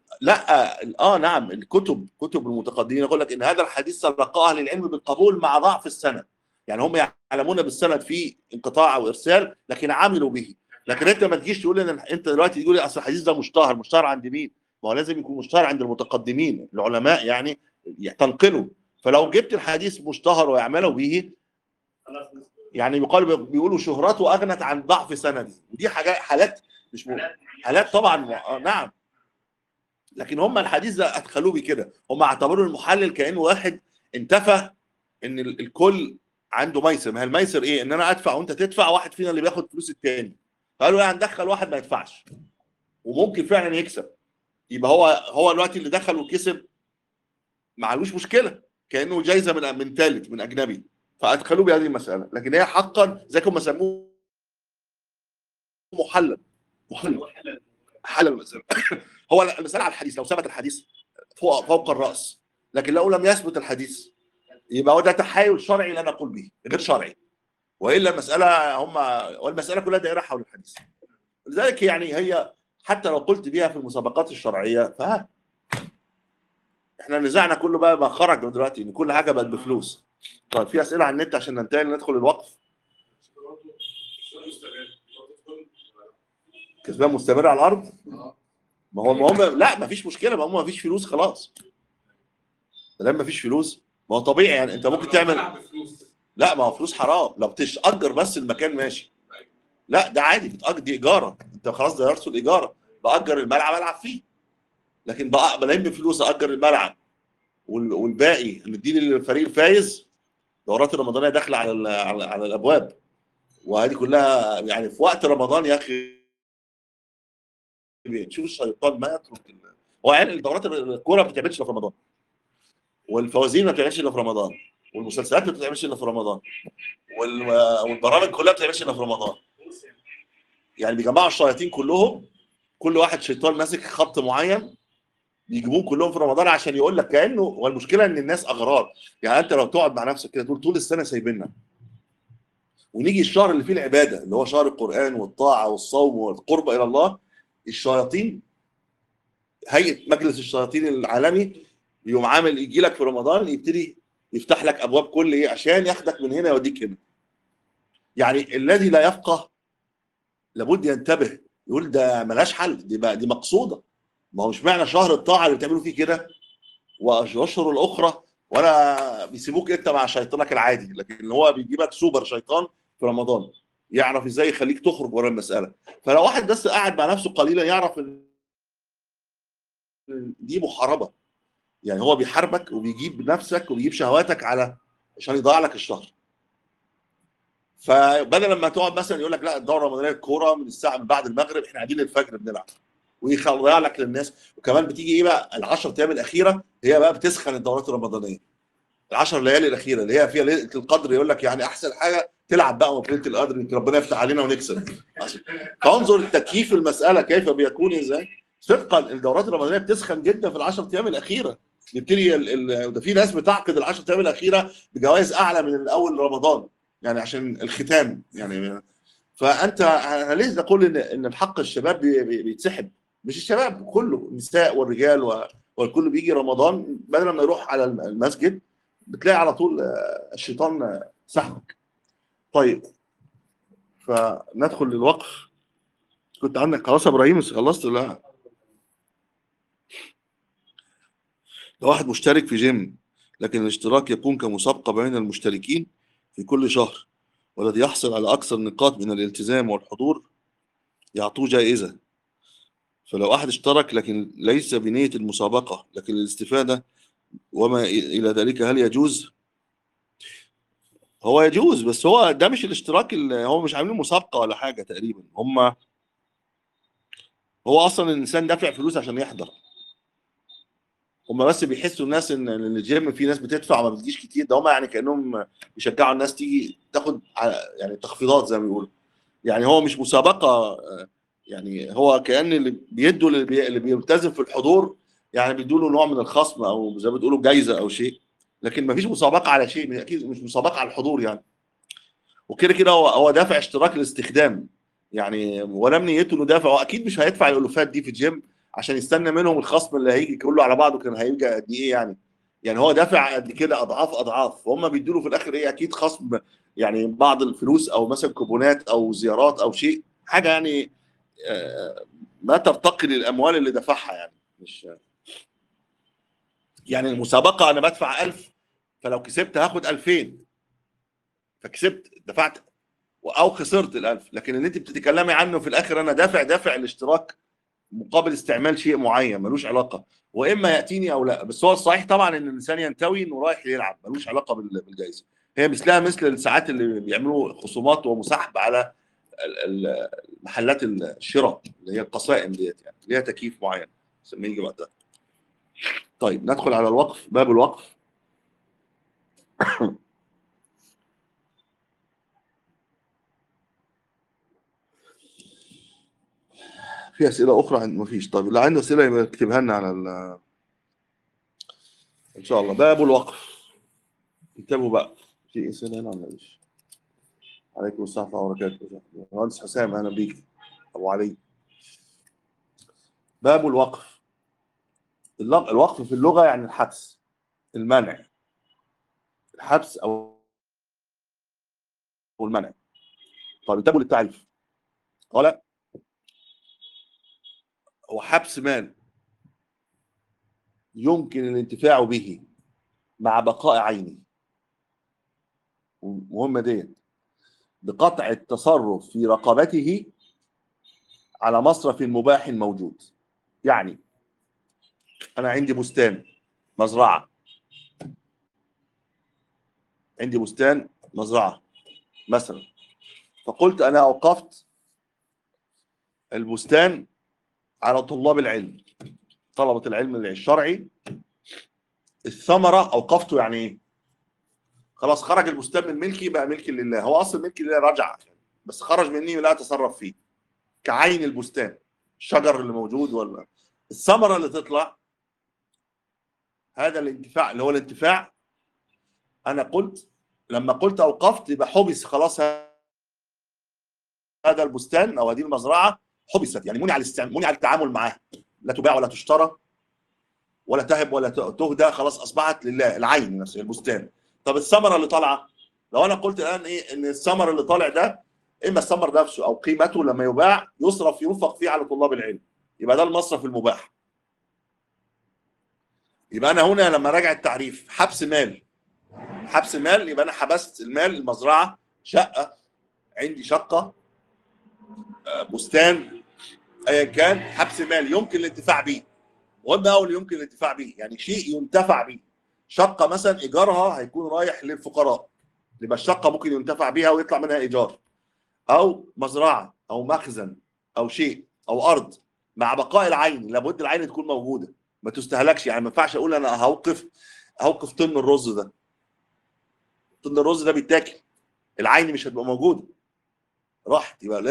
لا اه نعم الكتب كتب المتقدمين يقول لك ان هذا الحديث تلقاه اهل العلم بالقبول مع ضعف السند يعني هم يعلمون بالسند في انقطاع او ارسال لكن عملوا به لكن انت ما تجيش تقول ان انت دلوقتي تقول لي اصل الحديث ده مشتهر مشتهر عند مين؟ ما هو لازم يكون مشتهر عند المتقدمين العلماء يعني تنقلوا فلو جبت الحديث مشتهر ويعملوا به خلاص يعني يقال بيقولوا شهرته اغنت عن ضعف سنده ودي حاجات حالات مش م... حالات طبعا آه، نعم لكن هم الحديث ده ادخلوه بكده هم اعتبروا المحلل كانه واحد انتفى ان ال- الكل عنده ميسر ما هي الميسر ايه ان انا ادفع وانت تدفع واحد فينا اللي بياخد فلوس التاني فقالوا يعني ندخل واحد ما يدفعش وممكن فعلا يكسب يبقى هو هو الوقت اللي دخل وكسب معلوش مشكله كانه جايزه من من ثالث من اجنبي فادخلوه بهذه المساله لكن هي حقا زي ما سموه محلل محلل حل المسألة هو المسألة على الحديث لو ثبت الحديث فوق فوق الرأس لكن لو لم يثبت الحديث يبقى هو ده تحايل شرعي لا نقول به غير شرعي والا المسألة هم والمسألة كلها دائرة حول الحديث لذلك يعني هي حتى لو قلت بها في المسابقات الشرعية فها احنا نزعنا كله بقى ما خرج دلوقتي ان كل حاجة بقت بفلوس طيب في أسئلة على النت عشان ننتهي ندخل الوقف كسبان مستمر على الأرض ما هو ما هم لا ما فيش مشكله ما هم ما فيش فلوس خلاص ما دام ما فيش فلوس ما هو طبيعي يعني انت ممكن تعمل لا ما هو فلوس حرام لو بتأجر بس المكان ماشي لا ده عادي بتأجر دي ايجاره انت خلاص غيرت الايجاره باجر الملعب العب فيه لكن بقى بلم فلوس اجر الملعب وال- والباقي نديه للفريق الفايز دورات الرمضانيه داخله على ال- على, على الابواب وهذه كلها يعني في وقت رمضان يا اخي تشوف الشيطان ما يترك ال- هو يعني الدورات الكوره ما بتتعملش الا في رمضان والفوازير ما بتتعملش الا في رمضان والمسلسلات ما بتتعملش الا في رمضان وال- والبرامج كلها ما بتتعملش الا في رمضان يعني بيجمعوا الشياطين كلهم كل واحد شيطان ماسك خط معين بيجيبوهم كلهم في رمضان عشان يقول لك كانه والمشكله ان الناس اغرار يعني انت لو تقعد مع نفسك كده تقول طول السنه سايبيننا ونيجي الشهر اللي فيه العباده اللي هو شهر القران والطاعه والصوم والقرب الى الله الشياطين هيئه مجلس الشياطين العالمي يقوم عامل يجي لك في رمضان يبتدي يفتح لك ابواب كل ايه عشان ياخدك من هنا يوديك هنا يعني الذي لا يفقه لابد ينتبه يقول ده ملهاش حل دي بقى دي مقصوده ما هو مش معنى شهر الطاعه اللي بتعملوا فيه كده واشهر الاخرى ولا بيسيبوك انت مع شيطانك العادي لكن هو بيجيبك سوبر شيطان في رمضان يعرف ازاي يخليك تخرج ورا المساله فلو واحد بس قاعد مع نفسه قليلا يعرف ان دي محاربه يعني هو بيحاربك وبيجيب نفسك وبيجيب شهواتك على عشان يضيع لك الشهر فبدل لما تقعد مثلا يقول لك لا الدوره الرمضانيه الكوره من الساعه من بعد المغرب احنا قاعدين الفجر بنلعب ويضيع لك للناس وكمان بتيجي ايه بقى ال 10 ايام الاخيره هي بقى بتسخن الدورات الرمضانيه ال 10 ليالي الاخيره اللي هي فيها ليله القدر يقول لك يعني احسن حاجه تلعب بقى في ليله القدر يمكن ربنا يفتح علينا ونكسب فانظر التكييف المساله كيف بيكون ازاي صدقا الدورات الرمضانيه بتسخن جدا في ال 10 ايام الاخيره يبتدي ال- ال- ده في ناس بتعقد ال 10 ايام الاخيره بجوائز اعلى من الاول رمضان يعني عشان الختام يعني فانت انا ليه نقول ان ان الحق الشباب بي- بي- بيتسحب مش الشباب كله النساء والرجال و- والكل بيجي رمضان بدل ما يروح على الم- المسجد بتلاقي على طول آه، الشيطان آه، سحبك طيب فندخل للوقف كنت عندك خلاص يا ابراهيم خلصت ولا لا؟ لو واحد مشترك في جيم لكن الاشتراك يكون كمسابقة بين المشتركين في كل شهر والذي يحصل على أكثر نقاط من الالتزام والحضور يعطوه جائزة فلو واحد اشترك لكن ليس بنية المسابقة لكن الاستفادة وما إلى ذلك هل يجوز؟ هو يجوز بس هو ده مش الاشتراك اللي هو مش عاملين مسابقة ولا حاجة تقريبا هم هو أصلا الإنسان دافع فلوس عشان يحضر هم بس بيحسوا الناس ان إن الجيم في ناس بتدفع وما بتجيش كتير ده هم يعني كانهم بيشجعوا الناس تيجي تاخد على- يعني تخفيضات زي ما بيقولوا يعني هو مش مسابقه آه، يعني هو كان اللي بيدوا اللي, بي... اللي بيلتزم في الحضور يعني بيدوا له نوع من الخصم او زي ما بتقولوا جايزه او شيء لكن ما فيش مسابقه على شيء اكيد مش مسابقه على الحضور يعني وكده كده هو هو دافع اشتراك الاستخدام يعني ولا من نيته انه دافع هو اكيد مش هيدفع الالوفات دي في الجيم عشان يستنى منهم الخصم اللي هيجي كله على بعضه كان هيجي قد ايه يعني يعني هو دافع قد كده اضعاف اضعاف وهم بيدوا له في الاخر ايه اكيد خصم يعني بعض الفلوس او مثلا كوبونات او زيارات او شيء حاجه يعني آه، ما ترتقي للاموال اللي دفعها يعني مش يعني المسابقه انا بدفع 1000 فلو كسبت هاخد 2000 فكسبت دفعت او خسرت ال 1000 لكن اللي انت بتتكلمي عنه في الاخر انا دافع دافع الاشتراك مقابل استعمال شيء معين ملوش علاقه واما ياتيني او لا بس هو الصحيح طبعا ان الانسان ينتوي انه رايح يلعب ملوش علاقه بال- بالجائزه هي مثلها مثل الساعات اللي بيعملوا خصومات ومساحب على ال- ال- محلات الشراء اللي هي القصائم ديت يعني ليها تكييف معين بس لما يجي وقتها طيب ندخل على الوقف باب الوقف في اسئله اخرى عند ما فيش طيب اللي عنده اسئله يبقى يكتبها لنا على ال ان شاء الله باب الوقف انتبهوا بقى في اسئله هنا ولا مفيش عليكم السلام ورحمه الله وبركاته مهندس حسام اهلا بيك ابو علي باب الوقف اللغ- الوقف في اللغه يعني الحبس المنع الحبس او أو المنع طيب انتبهوا للتعريف قال هو حبس مال يمكن الانتفاع به مع بقاء عينه مهمة ديت بقطع التصرف في رقبته على مصرف مباح موجود يعني أنا عندي بستان مزرعة عندي بستان مزرعة مثلا فقلت أنا أوقفت البستان على طلاب العلم طلبة العلم الشرعي الثمرة أوقفته يعني إيه؟ خلاص خرج البستان من ملكي بقى ملكي لله هو أصل ملكي لله رجع بس خرج مني لا أتصرف فيه كعين البستان الشجر اللي موجود ولا الثمرة اللي تطلع هذا الانتفاع اللي هو الانتفاع أنا قلت لما قلت أوقفت يبقى حبس خلاص هذا البستان أو هذه المزرعة حبست يعني منع الاستعمال منع التعامل معها لا تباع ولا تشترى ولا تهب ولا تهدى خلاص اصبحت لله العين نفسها البستان طب الثمره اللي طالعه لو انا قلت الان ايه ان الثمر اللي طالع ده اما الثمر نفسه او قيمته لما يباع يصرف ينفق فيه على طلاب العلم يبقى ده المصرف المباح يبقى انا هنا لما راجع التعريف حبس مال حبس مال يبقى انا حبست المال المزرعه شقه عندي شقه آه، بستان ايا كان حبس مال يمكن الانتفاع به مهم قوي يمكن الانتفاع به يعني شيء ينتفع به شقه مثلا ايجارها هيكون رايح للفقراء يبقى الشقه ممكن ينتفع بها ويطلع منها ايجار او مزرعه او مخزن او شيء او ارض مع بقاء العين لابد العين تكون موجوده ما تستهلكش يعني ما ينفعش اقول انا هوقف هوقف طن الرز ده طن الرز ده بيتاكل العين مش هتبقى موجوده راحت يبقى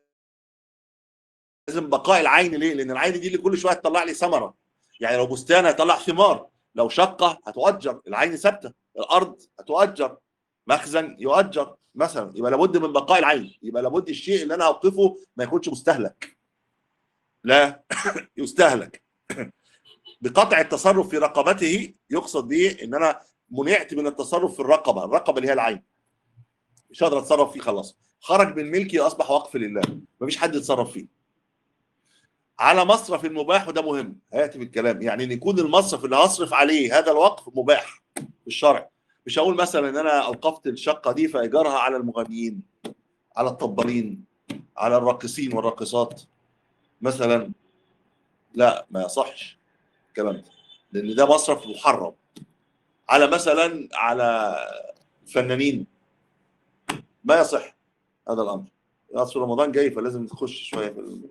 لازم بقاء العين ليه؟ لان العين دي اللي كل شويه هتطلع لي ثمره يعني لو بستان هيطلع ثمار لو شقه هتؤجر العين ثابته الارض هتؤجر مخزن يؤجر مثلا يبقى لابد من بقاء العين يبقى لابد الشيء اللي انا اوقفه ما يكونش مستهلك لا يستهلك بقطع التصرف في رقبته يقصد به ان انا منعت من التصرف في الرقبه الرقبه اللي هي العين مش هقدر اتصرف فيه خلاص خرج من ملكي اصبح وقف لله مفيش حد يتصرف فيه على مصرف المباح وده مهم هياتي بالكلام يعني ان يكون المصرف اللي هصرف عليه هذا الوقف مباح في الشرع مش هقول مثلا ان انا اوقفت الشقه دي فايجارها على المغنيين على الطبالين على الراقصين والراقصات مثلا لا ما يصحش الكلام ده لان ده مصرف محرم على مثلا على الفنانين ما يصح هذا الامر اصل رمضان جاي فلازم نخش شويه في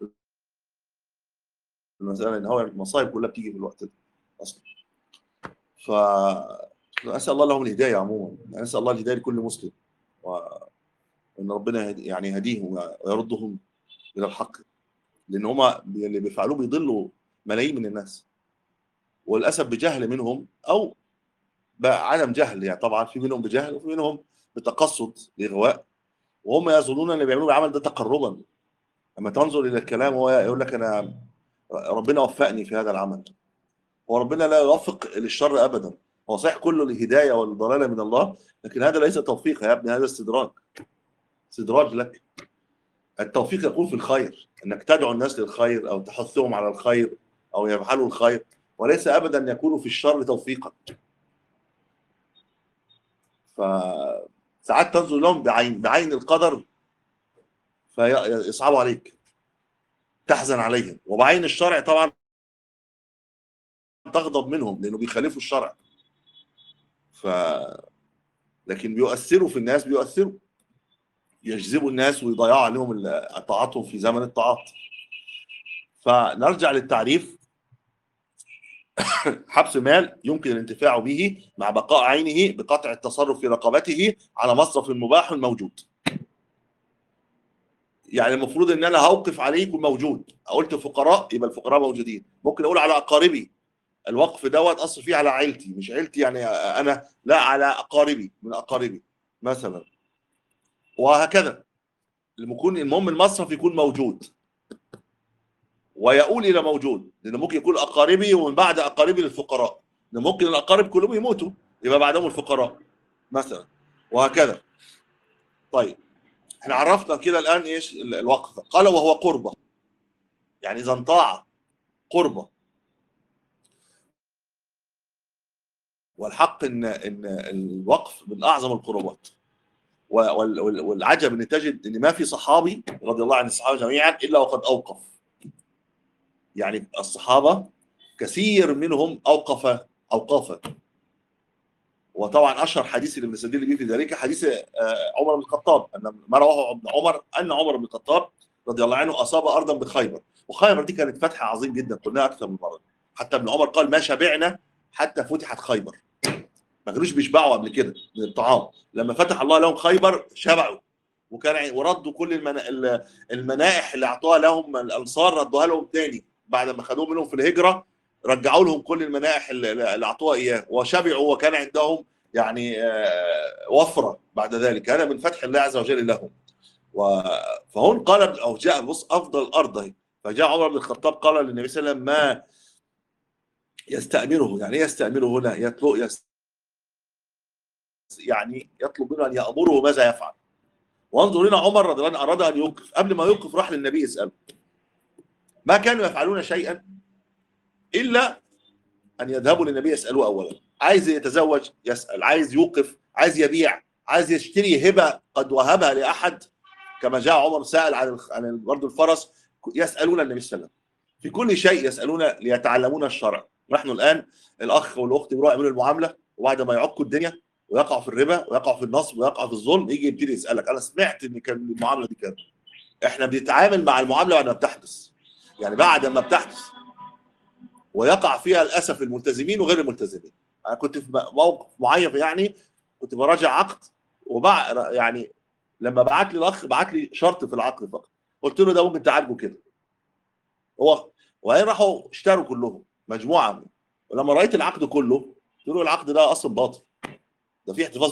المساله ان هو المصايب كلها بتيجي في الوقت ده اصلا ف نسال الله لهم الهدايه عموما نسال الله الهدايه لكل مسلم وان ربنا يعني يهديهم ويردهم الى الحق لان هم اللي بيفعلوه بيضلوا ملايين من الناس وللاسف بجهل منهم او بعدم جهل يعني طبعا في منهم بجهل وفي منهم بتقصد لاغواء وهم يظنون ان اللي بيعملوه العمل ده تقربا لما تنظر الى الكلام هو يقول لك انا ربنا وفقني في هذا العمل وربنا لا يوفق للشر ابدا هو صحيح كله الهدايه والضلاله من الله لكن هذا ليس توفيق يا ابني هذا استدراج استدراج لك التوفيق يكون في الخير انك تدعو الناس للخير او تحثهم على الخير او يفعلوا الخير وليس ابدا ان يكونوا في الشر توفيقا فساعات تنظر لهم بعين بعين القدر فيصعبوا عليك تحزن عليهم وبعين الشرع طبعا تغضب منهم لانه بيخالفوا الشرع ف لكن بيؤثروا في الناس بيؤثروا يجذبوا الناس ويضيعوا عليهم طاعتهم في زمن الطاعات فنرجع للتعريف حبس مال يمكن الانتفاع به مع بقاء عينه بقطع التصرف في رقبته على مصرف مباح موجود يعني المفروض ان انا هوقف عليه يكون موجود قلت فقراء يبقى الفقراء موجودين ممكن اقول على اقاربي الوقف دوت اصرف فيه على عيلتي مش عيلتي يعني انا لا على اقاربي من اقاربي مثلا وهكذا المكون المهم المصرف يكون موجود ويؤول الى موجود لان ممكن يكون اقاربي ومن بعد اقاربي للفقراء لان ممكن الاقارب كلهم يموتوا يبقى بعدهم الفقراء مثلا وهكذا طيب احنا عرفنا كده الان ايش الوقف قال وهو قربه يعني اذا طاعه قربه والحق ان ان الوقف من اعظم القربات والعجب ان تجد ان ما في صحابي رضي الله عن الصحابه جميعا الا وقد اوقف يعني الصحابه كثير منهم اوقف اوقافا وطبعا اشهر حديث اللي بنستدل به في ذلك حديث عمر بن الخطاب ان ما رواه ابن عمر ان عمر بن الخطاب رضي الله عنه اصاب ارضا بخيبر وخيبر دي كانت فتح عظيم جدا قلناها اكثر من مره حتى ابن عمر قال ما شبعنا حتى فتحت خيبر ما كانوش بيشبعوا قبل كده من الطعام لما فتح الله لهم خيبر شبعوا وكان وردوا كل المنا... المنائح اللي اعطوها لهم الانصار ردوها لهم تاني بعد ما خدوه منهم في الهجره رجعوا لهم كل المنائح اللي اعطوها اياه وشبعوا وكان عندهم يعني وفره بعد ذلك هذا من فتح الله عز وجل لهم و... فهون قال او جاء بص افضل الارض اهي فجاء عمر بن الخطاب قال للنبي صلى الله عليه وسلم ما يستأمره يعني ايه يستأمره هنا يطلق يعني يطلب منه ان يامره ماذا يفعل وانظر هنا عمر رضي الله عنه اراد ان يوقف قبل ما يوقف راح للنبي يساله ما كانوا يفعلون شيئا الا ان يذهبوا للنبي يسالوه اولا عايز يتزوج يسال عايز يوقف عايز يبيع عايز يشتري هبه قد وهبها لاحد كما جاء عمر سال عن عن برضه الفرس يسالون النبي صلى الله عليه وسلم في كل شيء يسالون ليتعلمون الشرع نحن الان الاخ والاخت بيروحوا يعملوا المعامله وبعد ما يعكوا الدنيا ويقع في الربا ويقع في النصب ويقع في الظلم يجي يبتدي يسالك انا سمعت ان كان المعامله دي كده احنا بنتعامل مع المعامله بعد ما بتحدث يعني بعد ما بتحدث ويقع فيها للاسف الملتزمين وغير الملتزمين انا كنت في موقف معين يعني كنت براجع عقد وبع يعني لما بعت لي الاخ بعت لي شرط في العقد فقط قلت له ده ممكن تعالجه كده هو وهي راحوا اشتروا كلهم مجموعه منهم ولما رايت العقد كله قلت له العقد ده اصلا باطل ده في احتفاظ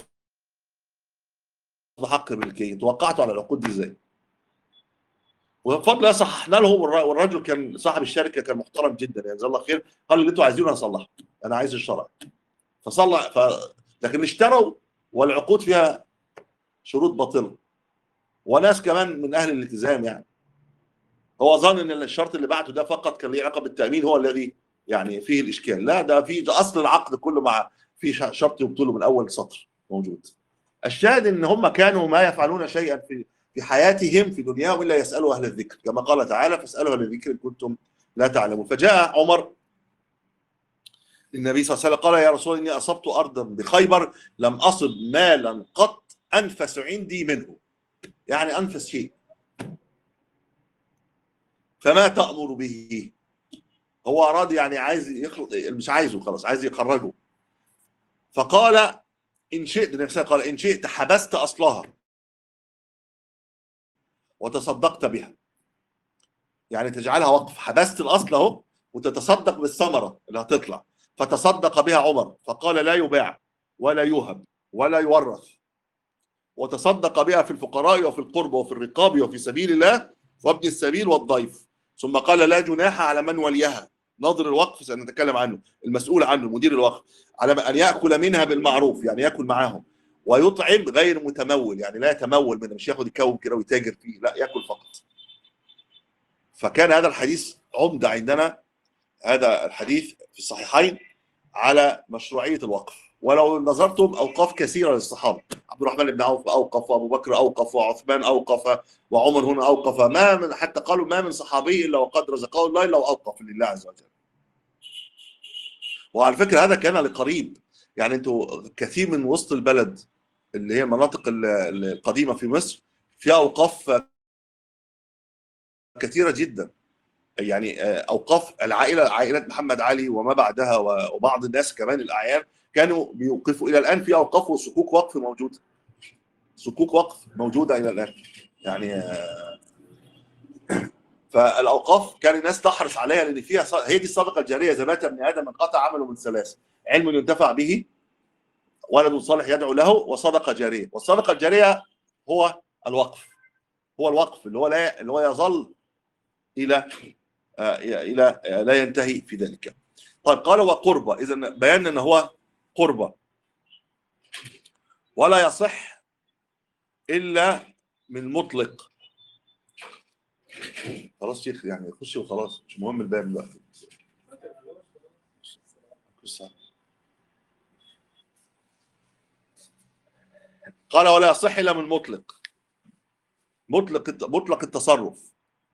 بحق الملكيه توقعتوا على العقود دي ازاي؟ وبفضل الله صححنا لهم والر- والراجل كان صاحب الشركه كان محترم جدا يعني جزاه الله خير قال اللي انتوا عايزينه هصلحه انا عايز الشرع فصلح ف... لكن اشتروا والعقود فيها شروط باطله وناس كمان من اهل الالتزام يعني هو ظن ان الشرط اللي بعته ده فقط كان له علاقه بالتامين هو الذي يعني فيه الاشكال لا ده في ده اصل العقد كله مع في ش- شرط يبطله من اول سطر موجود الشاهد ان هم كانوا ما يفعلون شيئا في في حياتهم في دنياهم الا يسالوا اهل الذكر كما قال تعالى فاسالوا اهل الذكر ان كنتم لا تعلمون فجاء عمر النبي صلى الله عليه وسلم قال يا رسول الله اني اصبت ارضا بخيبر لم اصب مالا قط انفس عندي منه يعني انفس شيء فما تامر به هو اراد يعني عايز يخلط مش عايزه خلاص عايز يخرجه فقال ان شئت النبي صلى الله عليه وسلم قال ان شئت حبست اصلها وتصدقت بها يعني تجعلها وقف حبست الاصل اهو وتتصدق بالثمره اللي هتطلع فتصدق بها عمر فقال لا يباع ولا يوهب ولا يورث وتصدق بها في الفقراء وفي القربى وفي الرقاب وفي سبيل الله وابن السبيل والضيف ثم قال لا جناح على من وليها ناظر الوقف سنتكلم عنه المسؤول عنه مدير الوقف على ان ياكل منها بالمعروف يعني ياكل معاهم ويطعم غير متمول يعني لا يتمول منه مش ياخد يكوم كده ويتاجر فيه لا ياكل فقط فكان هذا الحديث عمده عندنا هذا الحديث في الصحيحين على مشروعيه الوقف ولو نظرتم اوقاف كثيره للصحابه عبد الرحمن بن عوف اوقف وابو بكر اوقف وعثمان اوقف وعمر هنا اوقف ما من حتى قالوا ما من صحابي الا وقد رزقه الله الا واوقف لله عز وجل وعلى فكره هذا كان لقريب يعني انتوا كثير من وسط البلد اللي هي المناطق ال- ال- القديمه في مصر فيها اوقاف كثيره جدا يعني آه، اوقاف العائله عائله محمد علي وما بعدها و- وبعض الناس كمان الاعيان كانوا بيوقفوا الى الان في اوقاف وصكوك وقف موجوده صكوك وقف موجوده الى الان يعني آه، فالاوقاف كان الناس تحرص عليها لان فيها ص- هي دي الصدقه الجاريه اذا مات ابن ادم انقطع عمله من ثلاث علم ينتفع به ولد صالح يدعو له وصدقه جاريه والصدقه الجاريه هو الوقف هو الوقف اللي هو لا اللي هو يظل الى آه، الى آه، لا ينتهي في ذلك طيب قال وقربة اذا بيان ان هو قربة ولا يصح الا من مطلق خلاص شيخ يعني خشي وخلاص مش مهم الباب دلوقتي قال ولا يصح الا من مطلق مطلق الت- مطلق التصرف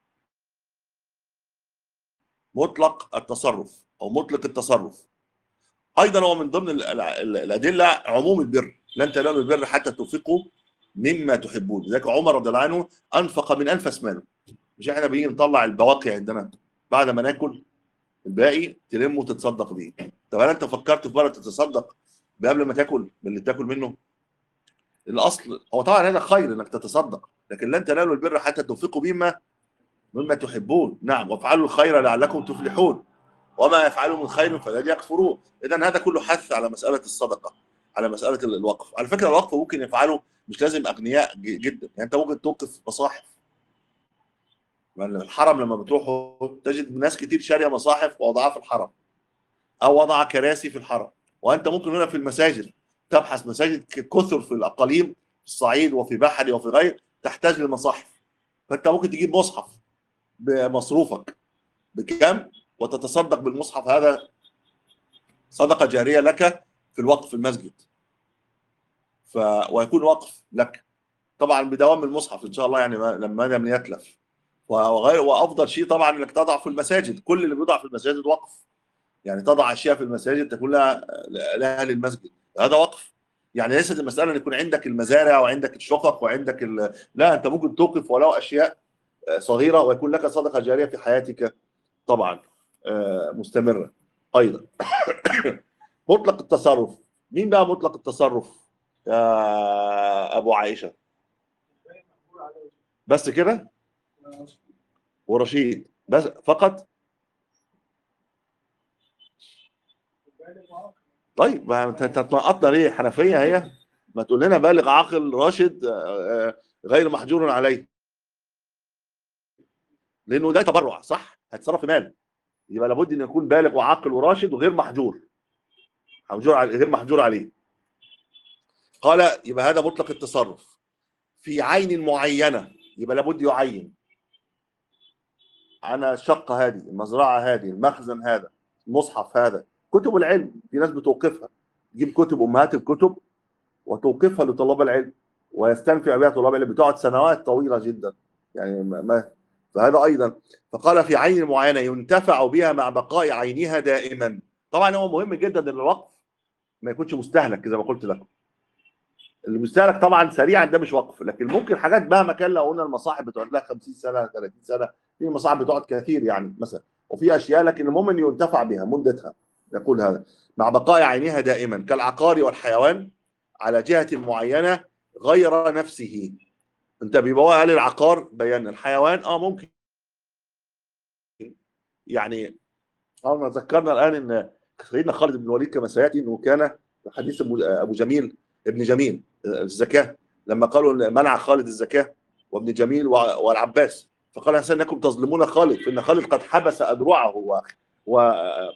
مطلق التصرف او مطلق التصرف ايضا هو من ضمن ال- ال- ال- الادله عموم البر لن تنالوا البر حتى تنفقوا مما تحبون لذلك عمر رضي الله عنه انفق من انفس ماله مش احنا بنيجي نطلع البواقي عندنا بعد ما ناكل الباقي تلم وتتصدق بيه طب هل انت فكرت في مره تتصدق قبل ما تاكل من اللي تاكل منه الاصل هو طبعا هذا خير انك تتصدق لكن لن تنالوا البر حتى تنفقوا مما مما تحبون نعم وافعلوا الخير لعلكم تفلحون وما يفعلوا من خير فلن يكفروه اذا هذا كله حث على مساله الصدقه على مساله الوقف على فكره الوقف ممكن يفعله مش لازم اغنياء ج- جدا يعني انت ممكن توقف مصاحف يعني الحرم لما بتروحوا تجد ناس كتير شاريه مصاحف ووضعها في الحرم او وضع كراسي في الحرم وانت ممكن هنا في المساجد تبحث مساجد كثر في الاقاليم في الصعيد وفي بحري وفي غير تحتاج للمصاحف فانت ممكن تجيب مصحف بمصروفك بكام وتتصدق بالمصحف هذا صدقه جاريه لك في الوقف في المسجد ف... ويكون وقف لك طبعا بدوام المصحف ان شاء الله يعني ما- لما لم يتلف وغير وافضل شيء طبعا انك تضع في المساجد كل اللي بيوضع في المساجد وقف يعني تضع اشياء في المساجد تكون لها لها للمسجد هذا وقف يعني ليست المساله ان يكون عندك المزارع وعندك الشقق وعندك ال... لا انت ممكن توقف ولو اشياء آه، صغيره ويكون لك صدقه جاريه في حياتك طبعا آه، مستمره ايضا مطلق التصرف مين بقى مطلق التصرف يا ابو عائشه بس كده ورشيد بس فقط طيب ما انت أنت تنقطنا ليه حنفيه هي ما تقول لنا بالغ عاقل راشد آه، آه، غير محجور عليه لانه ده تبرع صح هتصرف في مال يبقى لابد ان يكون بالغ وعاقل وراشد وغير محجور محجور عليه غير محجور عليه قال يبقى هذا مطلق التصرف في عين معينه يبقى لابد يعين انا الشقه هذه المزرعه هذه المخزن هذا المصحف هذا كتب العلم في ناس بتوقفها تجيب كتب امهات الكتب وتوقفها لطلاب العلم ويستنفع بها طلاب العلم بتقعد سنوات طويله جدا يعني ما ما- فهذا ايضا فقال في عين معينه ينتفع بها مع بقاء عينها دائما طبعا هو مهم جدا ان الوقف ما يكونش مستهلك زي ما قلت لكم المستهلك طبعا سريعا ده مش وقف لكن ممكن حاجات مهما كان لو قلنا المصاحف بتقعد لها 50 سنه 30 سنه في مصاحف بتقعد كثير يعني مثلا وفي اشياء لكن المهم ان ينتفع بها مدتها يقول هذا مع بقاء عينها دائما كالعقار والحيوان على جهه معينه غير نفسه انت بيبقى هو قال العقار بيان الحيوان اه ممكن يعني اه ذكرنا الان ان سيدنا خالد بن الوليد كما سياتي انه كان في حديث ابو أبو جميل ابن جميل آه، الزكاه لما قالوا إن منع خالد الزكاه وابن جميل وع- والعباس فقال حسن انكم تظلمون خالد فان خالد قد حبس ادرعه و و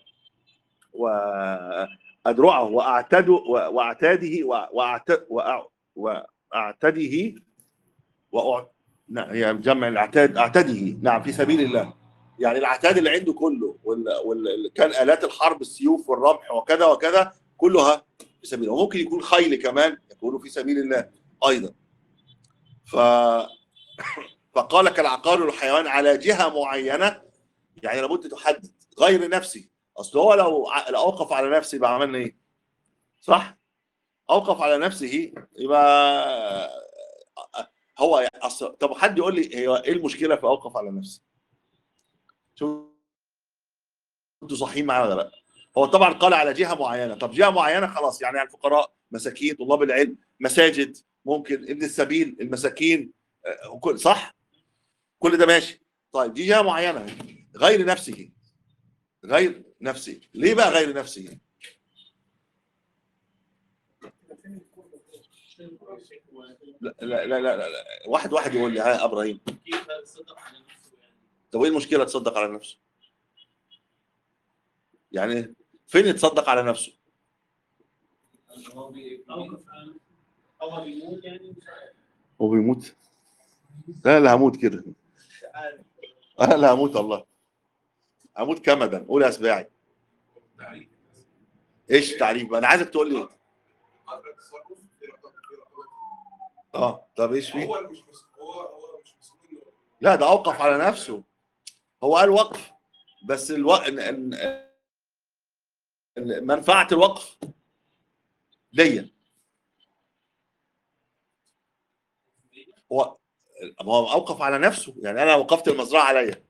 وأدرعه وأعتد وأعتاده وأعت- وأع- وأعتده وأع... نعم هي جمع الأعتاد أعتده نعم في سبيل الله يعني العتاد اللي عنده كله وال... وال... كان آلات الحرب السيوف والرمح وكذا وكذا كلها في سبيل الله وممكن يكون خيل كمان يكونوا في سبيل الله أيضا ف فقال كالعقار والحيوان على جهة معينة يعني لابد تحدد غير نفسي اصل هو لو ع- لو اوقف على نفسه يبقى عملنا ايه؟ صح؟ اوقف على نفسه يبقى هو أصل طب حد يقول لي هي ايه المشكله في اوقف على نفسي؟ شو انتوا صحيين معايا ولا لا؟ هو طبعا قال على جهه معينه، طب جهه معينه خلاص يعني على الفقراء، مساكين، طلاب العلم، مساجد، ممكن ابن السبيل، المساكين آه، وكل صح؟ كل ده ماشي. طيب دي جهه معينه غير نفسه غير نفسي ليه بقى غير نفسي لا لا لا لا, لا. واحد واحد يقول لي ها يا ابراهيم كيف الصدق على نفسه يعني طب ايه المشكله تصدق على نفسه يعني فين يتصدق على نفسه هو بيوقف عن- هو بيموت يعني مش عارف هو بيموت لا لا هموت كده مش عارف انا لا هموت والله هموت كمدا قول يا اسباعي ايش التعريف بقى؟ انا عايزك تقول لي اه طب ايش فيه هو مش مس- هو هو مش مسؤول إنه- لا ده اوقف على نفسه هو قال وقف بس الوقف منفعه الوقف ليا هو هو اوقف على نفسه يعني انا وقفت المزرعه عليا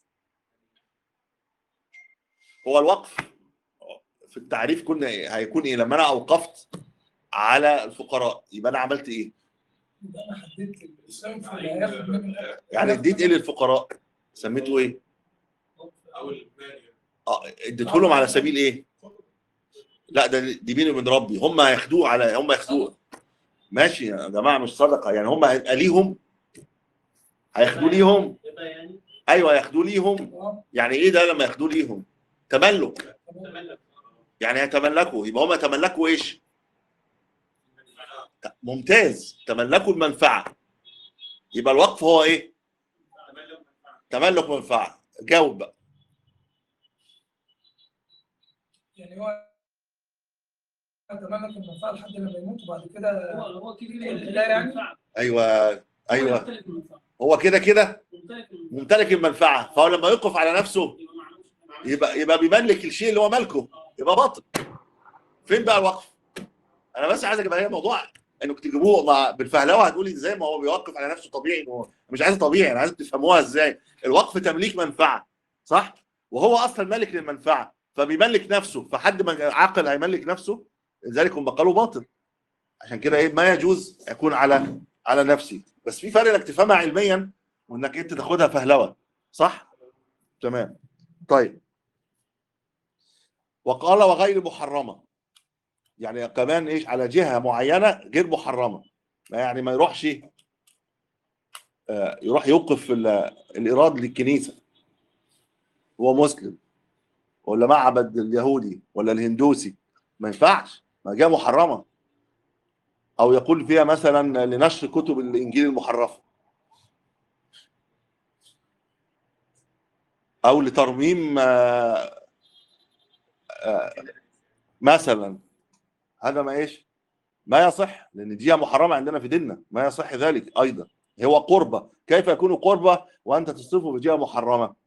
هو الوقف في التعريف كنا إيه؟ هيكون ايه لما انا اوقفت على الفقراء يبقى انا عملت ايه يبقى انا حددت الصنف اللي هياخد من الأكل. يعني اديت ايه للفقراء سميته ايه او البناء اه اديته لهم على سبيل ايه لا ده دي بيني وبين ربي هم هياخدوه على هم ياخدوه ماشي يا جماعه مش صدقه يعني هم هيبقى ليهم هياخدوا ليهم يبقى يعني ايوه هياخدوا ليهم اه يعني ايه ده لما ياخدوا ليهم تملك تمام. تملك يعني هيتملكوا يبقى هم يتملكوا ايش ممتاز تملكوا المنفعه يبقى الوقف هو ايه تملك منفعه جاوب بقى يعني هو تملك المنفعه لحد لما يموت وبعد كده هو هو كده كده لا يعني. ايوه ايوه يمتلك المنفعة. هو كده كده يمتلك المنفعة. ممتلك المنفعه فهو لما يوقف على نفسه يبقى معلوش- معلوش. يبقى يبقى بيملك الشيء اللي هو ملكه يبقى باطل فين بقى الوقف انا بس عايز اجيبها هي موضوع انك تجيبوه مع بالفهلوه هتقولي ازاي ما هو بيوقف على نفسه طبيعي ما هو مش عايز طبيعي انا عايز تفهموها ازاي الوقف تمليك منفعه صح وهو اصلا مالك للمنفعه فبيملك نفسه فحد ما عاقل هيملك نفسه لذلك هم قالوا باطل عشان كده ايه ما يجوز يكون على على نفسي بس في فرق انك تفهمها علميا وانك انت تاخدها فهلوه صح تمام طيب وقال وغير محرمه يعني كمان ايش على جهه معينه غير محرمه ما يعني ما يروحش آه، يروح يوقف ال- الايراد للكنيسه هو مسلم ولا معبد اليهودي ولا الهندوسي ما ينفعش ما جهه محرمه او يقول فيها مثلا لنشر كتب الانجيل المحرفه او لترميم آه، آه، مثلا هذا ما ايش ما يصح لان دي محرمه عندنا في ديننا ما يصح ذلك ايضا هو قربه كيف يكون قربه وانت تصفه بجهه محرمه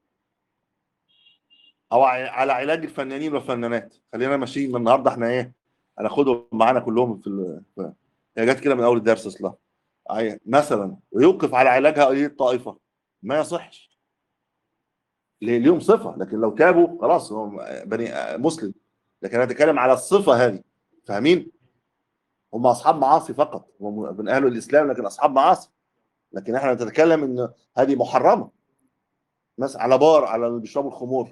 او ع- على علاج الفنانين والفنانات خلينا ماشيين من النهارده احنا ايه هناخدهم معانا كلهم في ال... في- هي جت كده من اول الدرس اصلا عي- مثلا ويوقف على علاجها اي طائفه ما يصحش ليه؟ ليهم صفه لكن لو تابوا خلاص هو بني مسلم لكن انا اتكلم على الصفه هذه فاهمين؟ هم اصحاب معاصي فقط هم من اهل الاسلام لكن اصحاب معاصي لكن احنا نتكلم ان هذه محرمه مثلا على بار على اللي بيشربوا الخمور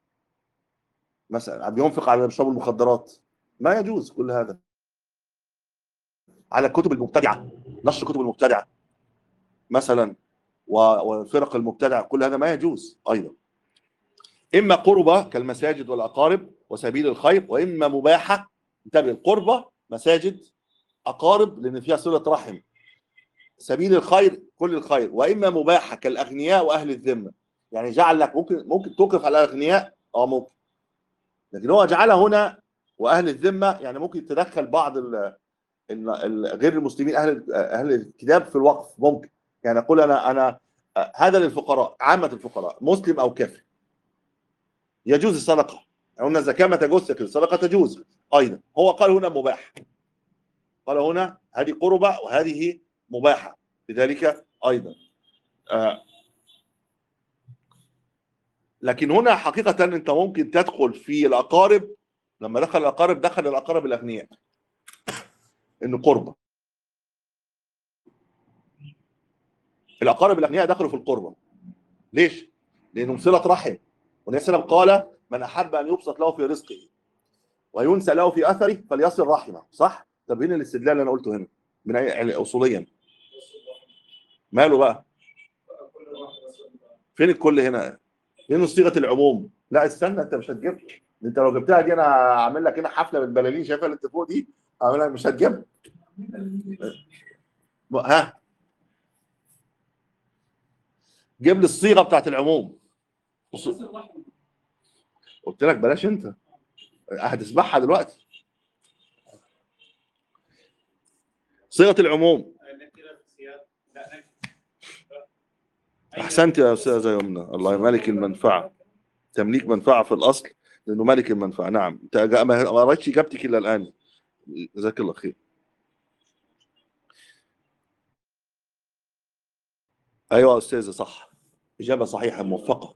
مثلا بينفق على اللي بيشربوا المخدرات ما يجوز كل هذا على الكتب المبتدعه نشر كتب المبتدعه مثلا و- والفرق المبتدعه كل هذا ما يجوز ايضا اما قربه كالمساجد والاقارب وسبيل الخير واما مباحه انتبه القربه مساجد اقارب لان فيها صله رحم سبيل الخير كل الخير واما مباحه كالاغنياء واهل الذمه يعني جعل لك ممكن ممكن توقف على الاغنياء اه ممكن لكن هو جعلها هنا واهل الذمه يعني ممكن تدخل بعض ال ال- ال- غير المسلمين اهل اهل الكتاب في الوقف ممكن يعني اقول انا انا آه، هذا للفقراء عامه الفقراء مسلم او كافر يجوز الصدقه قلنا الزكاه ما تجوز لكن الصدقه تجوز ايضا هو قال هنا مباح قال هنا هذه قربة وهذه مباحة لذلك أيضا آه لكن هنا حقيقة أنت ممكن تدخل في الأقارب لما دخل الأقارب دخل الأقارب الأغنياء إنه قربة الأقارب الأغنياء دخلوا في القربة ليش؟ لأنهم صلة رحم والنبي صلى الله عليه وسلم قال من أحب أن يبسط له في رزقه وينسى له في أثره فليصل رحمه صح؟ طب هنا الاستدلال اللي أنا قلته هنا من أي يعني أصوليا ماله بقى؟ فين الكل هنا؟ فين صيغه العموم؟ لا استنى انت مش هتجيب انت لو جبتها دي انا هعمل لك هنا حفله بالبلالين شايفها اللي انت فوق دي هعملها مش هتجيب ها جيب لي الصيغه بتاعت العموم يصل الرحم. قلت لك بلاش انت هتسمعها دلوقتي صيغه العموم نكره في سياق لا نكره احسنت يا استاذه يمنى الله مالك المنفعه تمليك منفعه في الاصل لانه مالك المنفعه نعم انت جا- ما ما قريتش اجابتك الا الان جزاك الله خير ايوه يا استاذه صح اجابه صحيحه موفقه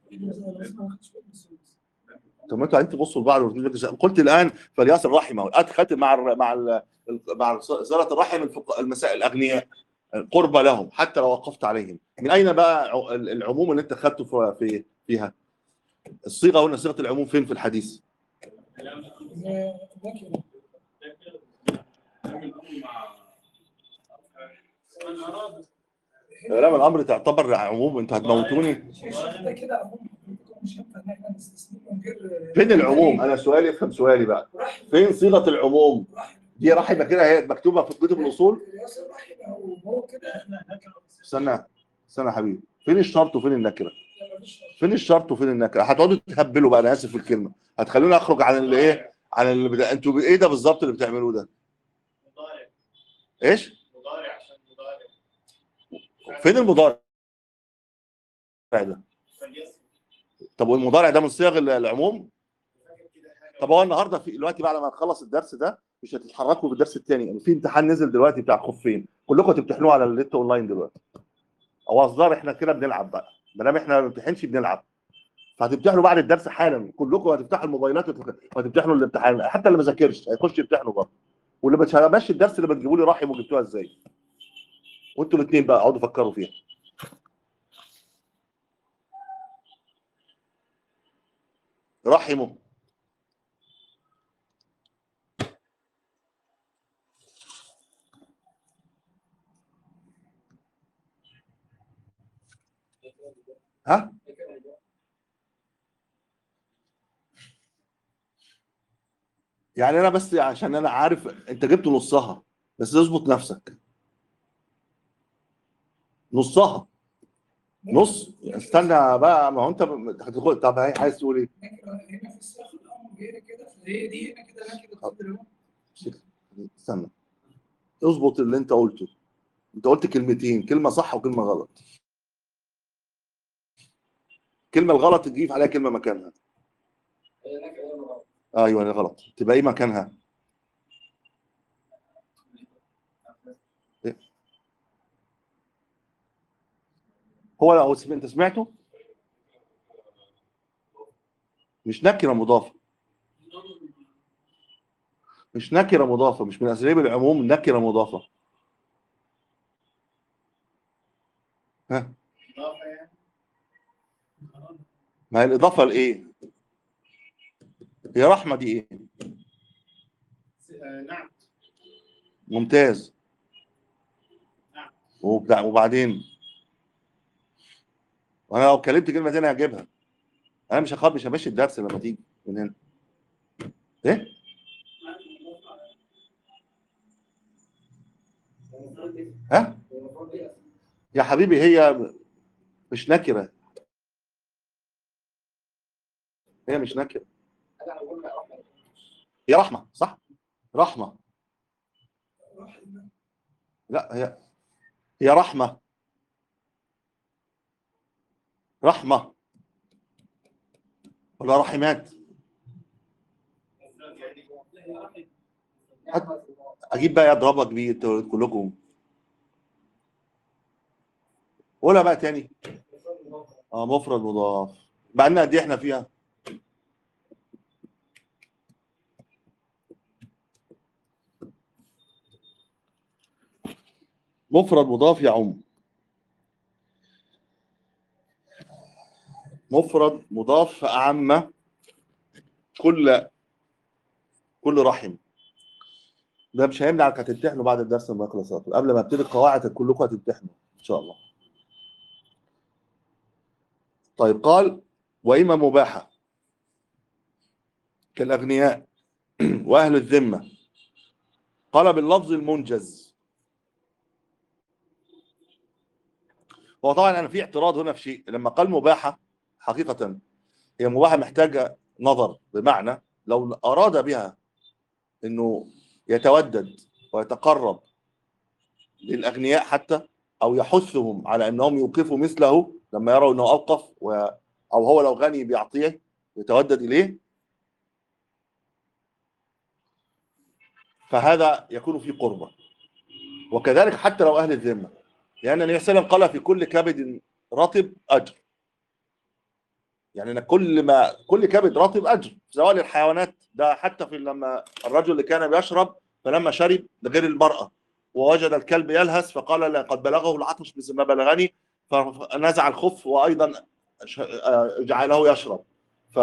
طب ما انتوا عايزين تبصوا لبعض وتقولوا قلت الان فليصل رحمه ادخلت مع ال مع ال مع صله الرحم الفق- المسائل الاغنياء قربة لهم حتى لو وقفت عليهم من اين بقى ع- العموم اللي انت خدته في- في فيها الصيغه هنا صيغه العموم فين في الحديث من أراد كلام الامر تعتبر عموم انتوا هتموتوني ده كده عموم مش هينفع ان احنا نستثنيه من غير فين العموم انا سؤالي افهم سؤالي بقى رحم فين صيغه العموم رحم دي رحمه كده هي مكتوبه في كتب الاصول ياسر رحمه او هو كده استنى استنى يا حبيبي فين الشرط وفين النكره لا مفيش شرط. فين الشرط وفين النكره هتقعدوا تهبلوا بقى انا اسف في الكلمه هتخلوني اخرج عن اللي ايه عن اللي بدا... انتوا ايه ده بالظبط اللي بتعملوه ده مضارع ايش مضارع عشان مضارع فين المضارع ده فليصل طب والمضارع ده من صيغ ال- العموم فاكر كده حاجه طب هو النهارده في دلوقتي بعد ما نخلص الدرس ده مش هتتحركوا في الدرس الثاني يعني في امتحان نزل دلوقتي بتاع خفين كلكم هتمتحنوه على النت اونلاين دلوقتي او اصدار احنا كده بنلعب بقى ما دام احنا ما بنمتحنش بنلعب فهتمتحنوا بعد الدرس حالا كلكم هتفتحوا الموبايلات وتف- وهتمتحنوا الامتحان حتى اللي ما ذاكرش هيخش يمتحنوا برضه واللي مش ماشي الدرس اللي بتجيبوا لي رحم وجبتوها ازاي وانتوا الاثنين بقى اقعدوا فكروا فيها رحمه ها يعني انا بس عشان انا عارف انت جبت نصها بس اظبط نفسك نصها نص استنى بقى ما هو انت هتدخل طب هي عايز تقول ايه؟ نكرة هنا في السياق الامر هنا كده فهي دي هنا كده نكره قدر الوقت. استنى اظبط اللي انت قلته انت قلت كلمتين كلمه صح وكلمه غلط الكلمه الغلط تجيب عليها كلمه مكانها ايوه غلط تبقى ايه مكانها إيه؟ هو لو سم- انت سمعته مش نكره مضافه مش نكره مضافه مش من اساليب العموم نكره مضافه ها اضافه يعني ما هي الاضافه لايه هي رحمه دي ايه آه، نعم ممتاز وبتاع- وبعدين وانا لو اتكلمت كلمه تانية هجيبها انا مش هخاف مش همشي الدرس لما تيجي من هنا ايه ها يا حبيبي هي مش نكره هي مش نكره هي رحمه صح رحمه رحمة. لا هي هي رحمة رحمة ولا رحمات اجيب بقى اضربك بيه انتوا كلكم قولها بقى تاني اه مفرد مضاف بقى لنا قد ايه احنا فيها مفرد مضاف يعم مفرد مضاف أعم كل كل رحم ده مش هيمنع انك هتمتحنوا بعد الدرس لما يخلص على طول. قبل ما ابتدي القواعد كلكم هتمتحنوا ان شاء الله طيب قال وإما مباحة كالأغنياء وأهل الذمة قال باللفظ المنجز هو طبعا انا في اعتراض هنا في شيء لما قال مباحه حقيقه هي مباحه محتاجه نظر بمعنى لو اراد بها انه يتودد ويتقرب للاغنياء حتى او يحثهم على انهم يوقفوا مثله لما يروا انه اوقف و... او هو لو غني بيعطيه يتودد اليه فهذا يكون في قربه وكذلك حتى لو اهل الذمه لان النبي صلى الله عليه وسلم قال في كل كبد رطب اجر يعني ان كل ما كل كبد رطب اجر سواء للحيوانات ده حتى في لما الرجل اللي كان بيشرب فلما شرب لغير المراه ووجد الكلب يلهث فقال لقد بلغه العطش مثل ما بلغني فنزع الخف وايضا ش- آه، جعله يشرب ف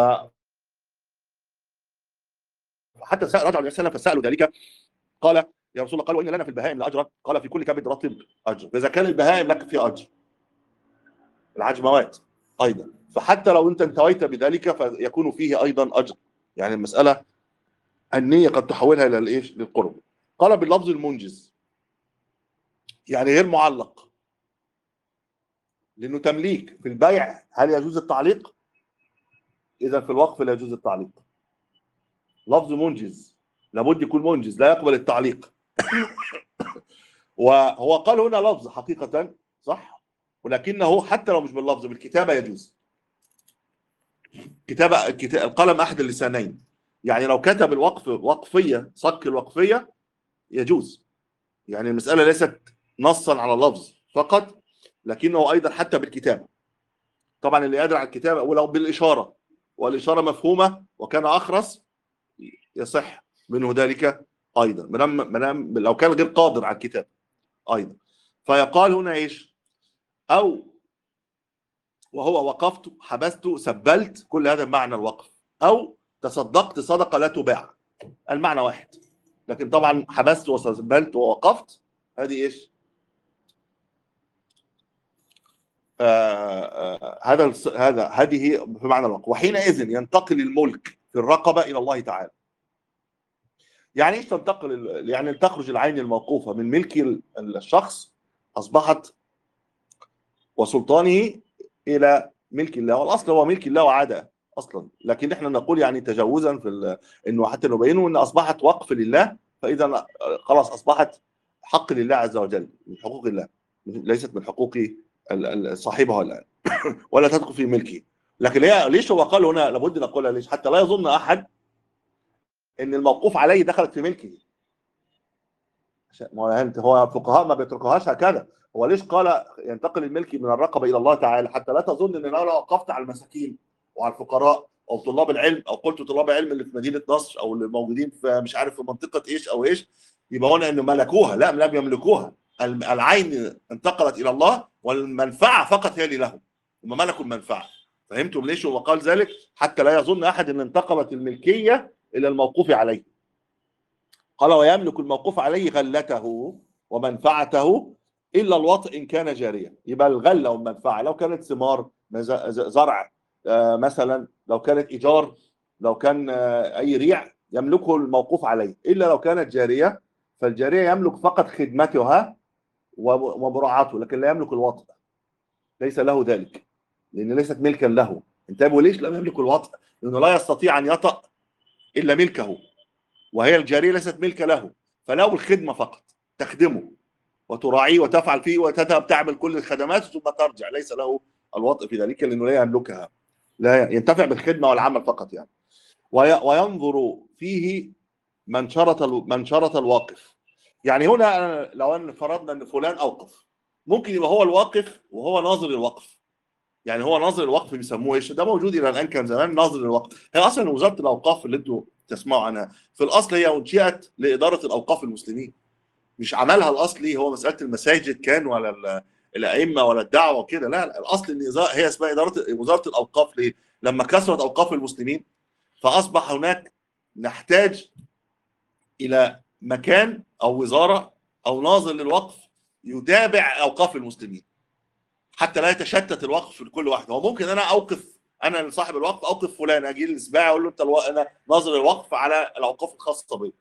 حتى سأل رجع النبي صلى الله عليه وسلم فسالوا ذلك قال يا رسول الله قال وان لنا في البهائم لاجرا قال في كل كبد رطب اجر فاذا كان البهائم لك في اجر العجموات ايضا فحتى لو انت انتويت بذلك فيكون فيه ايضا اجر يعني المساله النيه قد تحولها الى الايش للقرب قال باللفظ المنجز يعني غير معلق لانه تمليك في البيع هل يجوز التعليق؟ اذا في الوقف لا يجوز التعليق لفظ منجز لابد يكون منجز لا يقبل التعليق وهو قال هنا لفظ حقيقة صح ولكنه حتى لو مش باللفظ بالكتابة يجوز كتابة كتا- القلم أحد اللسانين يعني لو كتب الوقف وقفية صك الوقفية يجوز يعني المسألة ليست نصا على اللفظ فقط لكنه أيضا حتى بالكتابة طبعا اللي قادر على الكتابة ولو بالإشارة والإشارة مفهومة وكان أخرس يصح منه ذلك أيضا مدام مدام لو كان غير قادر على الكتابة أيضا فيقال هنا إيش أو وهو وقفت حبست سبلت كل هذا معنى الوقف أو تصدقت صدقة لا تباع المعنى واحد لكن طبعا حبست وسبلت ووقفت هذه ايش؟ آه آه هذا الص- هذا هذه في معنى الوقف وحينئذ ينتقل الملك في الرقبه الى الله تعالى. يعني ايش تنتقل ال- يعني تخرج العين الموقوفه من ملك ال- الشخص اصبحت وسلطانه الى ملك الله والاصل هو ملك الله وعاده اصلا لكن احنا نقول يعني تجاوزا في ال- انه حتى نبينه ان اصبحت وقف لله فاذا خلاص اصبحت حق لله عز وجل من حقوق الله ليست من حقوق ال- ال- صاحبها الان ولا تدخل في ملكه لكن هي ليش هو قال هنا لابد نقولها ليش حتى لا يظن احد ان الموقوف عليه دخلت في ملكه عشان- ما هو أنت- هو الفقهاء ما بيتركوهاش هكذا هو ليش قال ينتقل الملك من الرقبه الى الله تعالى حتى لا تظن ان انا لو وقفت على المساكين وعلى الفقراء او طلاب العلم او قلت طلاب العلم اللي في مدينه نصر او اللي موجودين في مش عارف في منطقه ايش او ايش يبقى هنا انه ملكوها لا لم يملكوها الم- العين انتقلت الى الله والمنفعه فقط هي اللي لهم هم ملكوا المنفعه فهمتم ليش هو قال ذلك حتى لا يظن احد ان انتقلت الملكيه الى الموقوف عليه قال ويملك الموقوف عليه غلته ومنفعته الا الوطء ان كان جاريا يبقى الغله والمنفعه لو كانت ثمار مز- ز- زرع آه، مثلا لو كانت ايجار لو كان آه، اي ريع يملكه الموقوف عليه الا لو كانت جاريه فالجاريه يملك فقط خدمتها و- ومراعاته لكن لا يملك الوطء ليس له ذلك لان ليست ملكا له انتبهوا ليش لم يملك الوطء لانه لا يستطيع ان يطأ الا ملكه وهي الجاريه ليست ملك له فله الخدمه فقط تخدمه وتراعيه وتفعل فيه وتذهب تعمل كل الخدمات ثم ترجع ليس له الوطء في ذلك لانه لا يملكها لا ينتفع بالخدمه والعمل فقط يعني وي- وينظر فيه من شرط ال- من شرط الواقف يعني هنا أنا لو ان فرضنا ان فلان اوقف ممكن يبقى هو الواقف وهو ناظر الوقف يعني هو ناظر الوقف بيسموه ايش ده موجود الى الان كان زمان ناظر الوقف هي اصلا وزاره الاوقاف اللي انتوا تسمعوا عنها في الاصل هي انشئت لاداره الاوقاف المسلمين مش عملها الاصلي هو مساله المساجد كان ولا ال- الائمه ولا الدعوه وكده لا لا، الاصل ان إذا- هي اسمها اداره وزاره الاوقاف ليه؟ لما كثرت اوقاف المسلمين فاصبح هناك نحتاج الى مكان او وزاره او ناظر للوقف يتابع اوقاف المسلمين حتى لا يتشتت الوقف لكل واحد هو ممكن انا اوقف انا صاحب الوقف اوقف فلان اجي الاسباعي اقول له انت الو... انا ناظر الوقف على الاوقاف الخاصه بي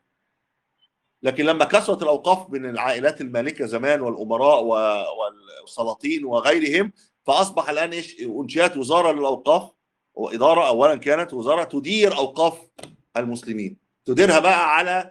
لكن لما كثرت الاوقاف من العائلات المالكه زمان والامراء و- والسلاطين وغيرهم فاصبح الان ايش انشئت وزاره للاوقاف واداره اولا كانت وزاره تدير اوقاف المسلمين تديرها بقى على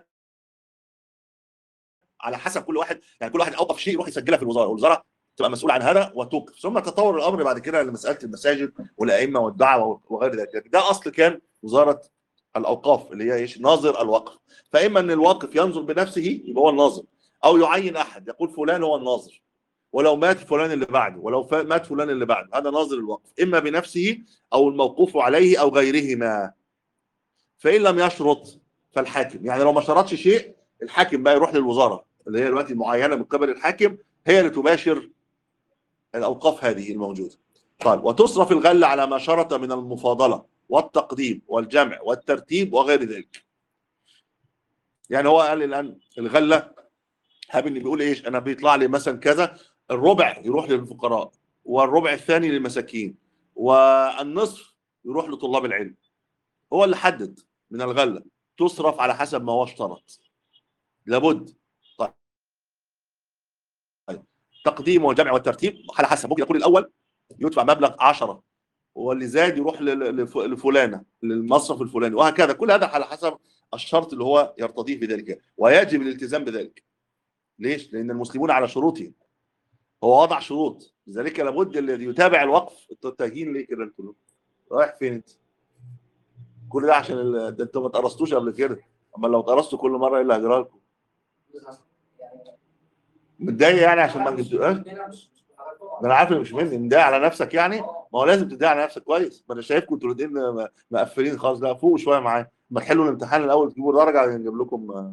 على حسب كل واحد يعني كل واحد اوقف شيء يروح يسجلها في الوزاره والوزاره تبقى مسؤول عن هذا وتوقف ثم تطور الامر بعد كده لمساله المساجد والائمه والدعوه وغير ذلك ده اصل كان وزاره الاوقاف اللي هي ايش ناظر الوقف فاما ان الواقف ينظر بنفسه يبقى هو الناظر او يعين احد يقول فلان هو الناظر ولو مات فلان اللي بعده ولو ف- مات فلان اللي بعده هذا ناظر الوقف اما بنفسه او الموقوف عليه او غيرهما فان لم يشرط فالحاكم يعني لو ما شرطش شيء الحاكم بقى يروح للوزاره اللي هي دلوقتي معينه من قبل الحاكم هي اللي تباشر الاوقاف هذه الموجوده طيب وتصرف الغله على ما شرط من المفاضله والتقديم والجمع والترتيب وغير ذلك يعني هو قال الان الغله هابن بيقول ايش انا بيطلع لي مثلا كذا الربع يروح للفقراء والربع الثاني للمساكين والنصف يروح لطلاب العلم هو اللي حدد من الغله تصرف على حسب ما هو اشترط لابد تقديم وجمع والترتيب على حسب ممكن يكون الاول يدفع مبلغ 10 واللي زاد يروح لل- لف- لفلانه للمصرف الفلاني وهكذا كل هذا على حسب الشرط اللي هو يرتضيه بذلك ويجب الالتزام بذلك ليش؟ لان المسلمون على شروطهم هو وضع شروط لذلك لابد الذي يتابع الوقف انتوا تاهين ليه كده انتوا رايح فين انت؟ كل ده عشان ال... ده انتوا ما اتقرصتوش قبل كده اما لو اتقرصتوا كل مره ايه اللي هيجرى لكم؟ متضايق يعني عشان ما جبتوهاش؟ ده انا عارف إن مش مني متضايق على نفسك يعني ما هو لازم تتضايق على نفسك كويس ما انا شايفكم انتوا الاثنين م- مقفلين خالص لا فوقوا شويه معايا ما تحلوا الامتحان الاول تجيبوا درجه نجيب لكم آه،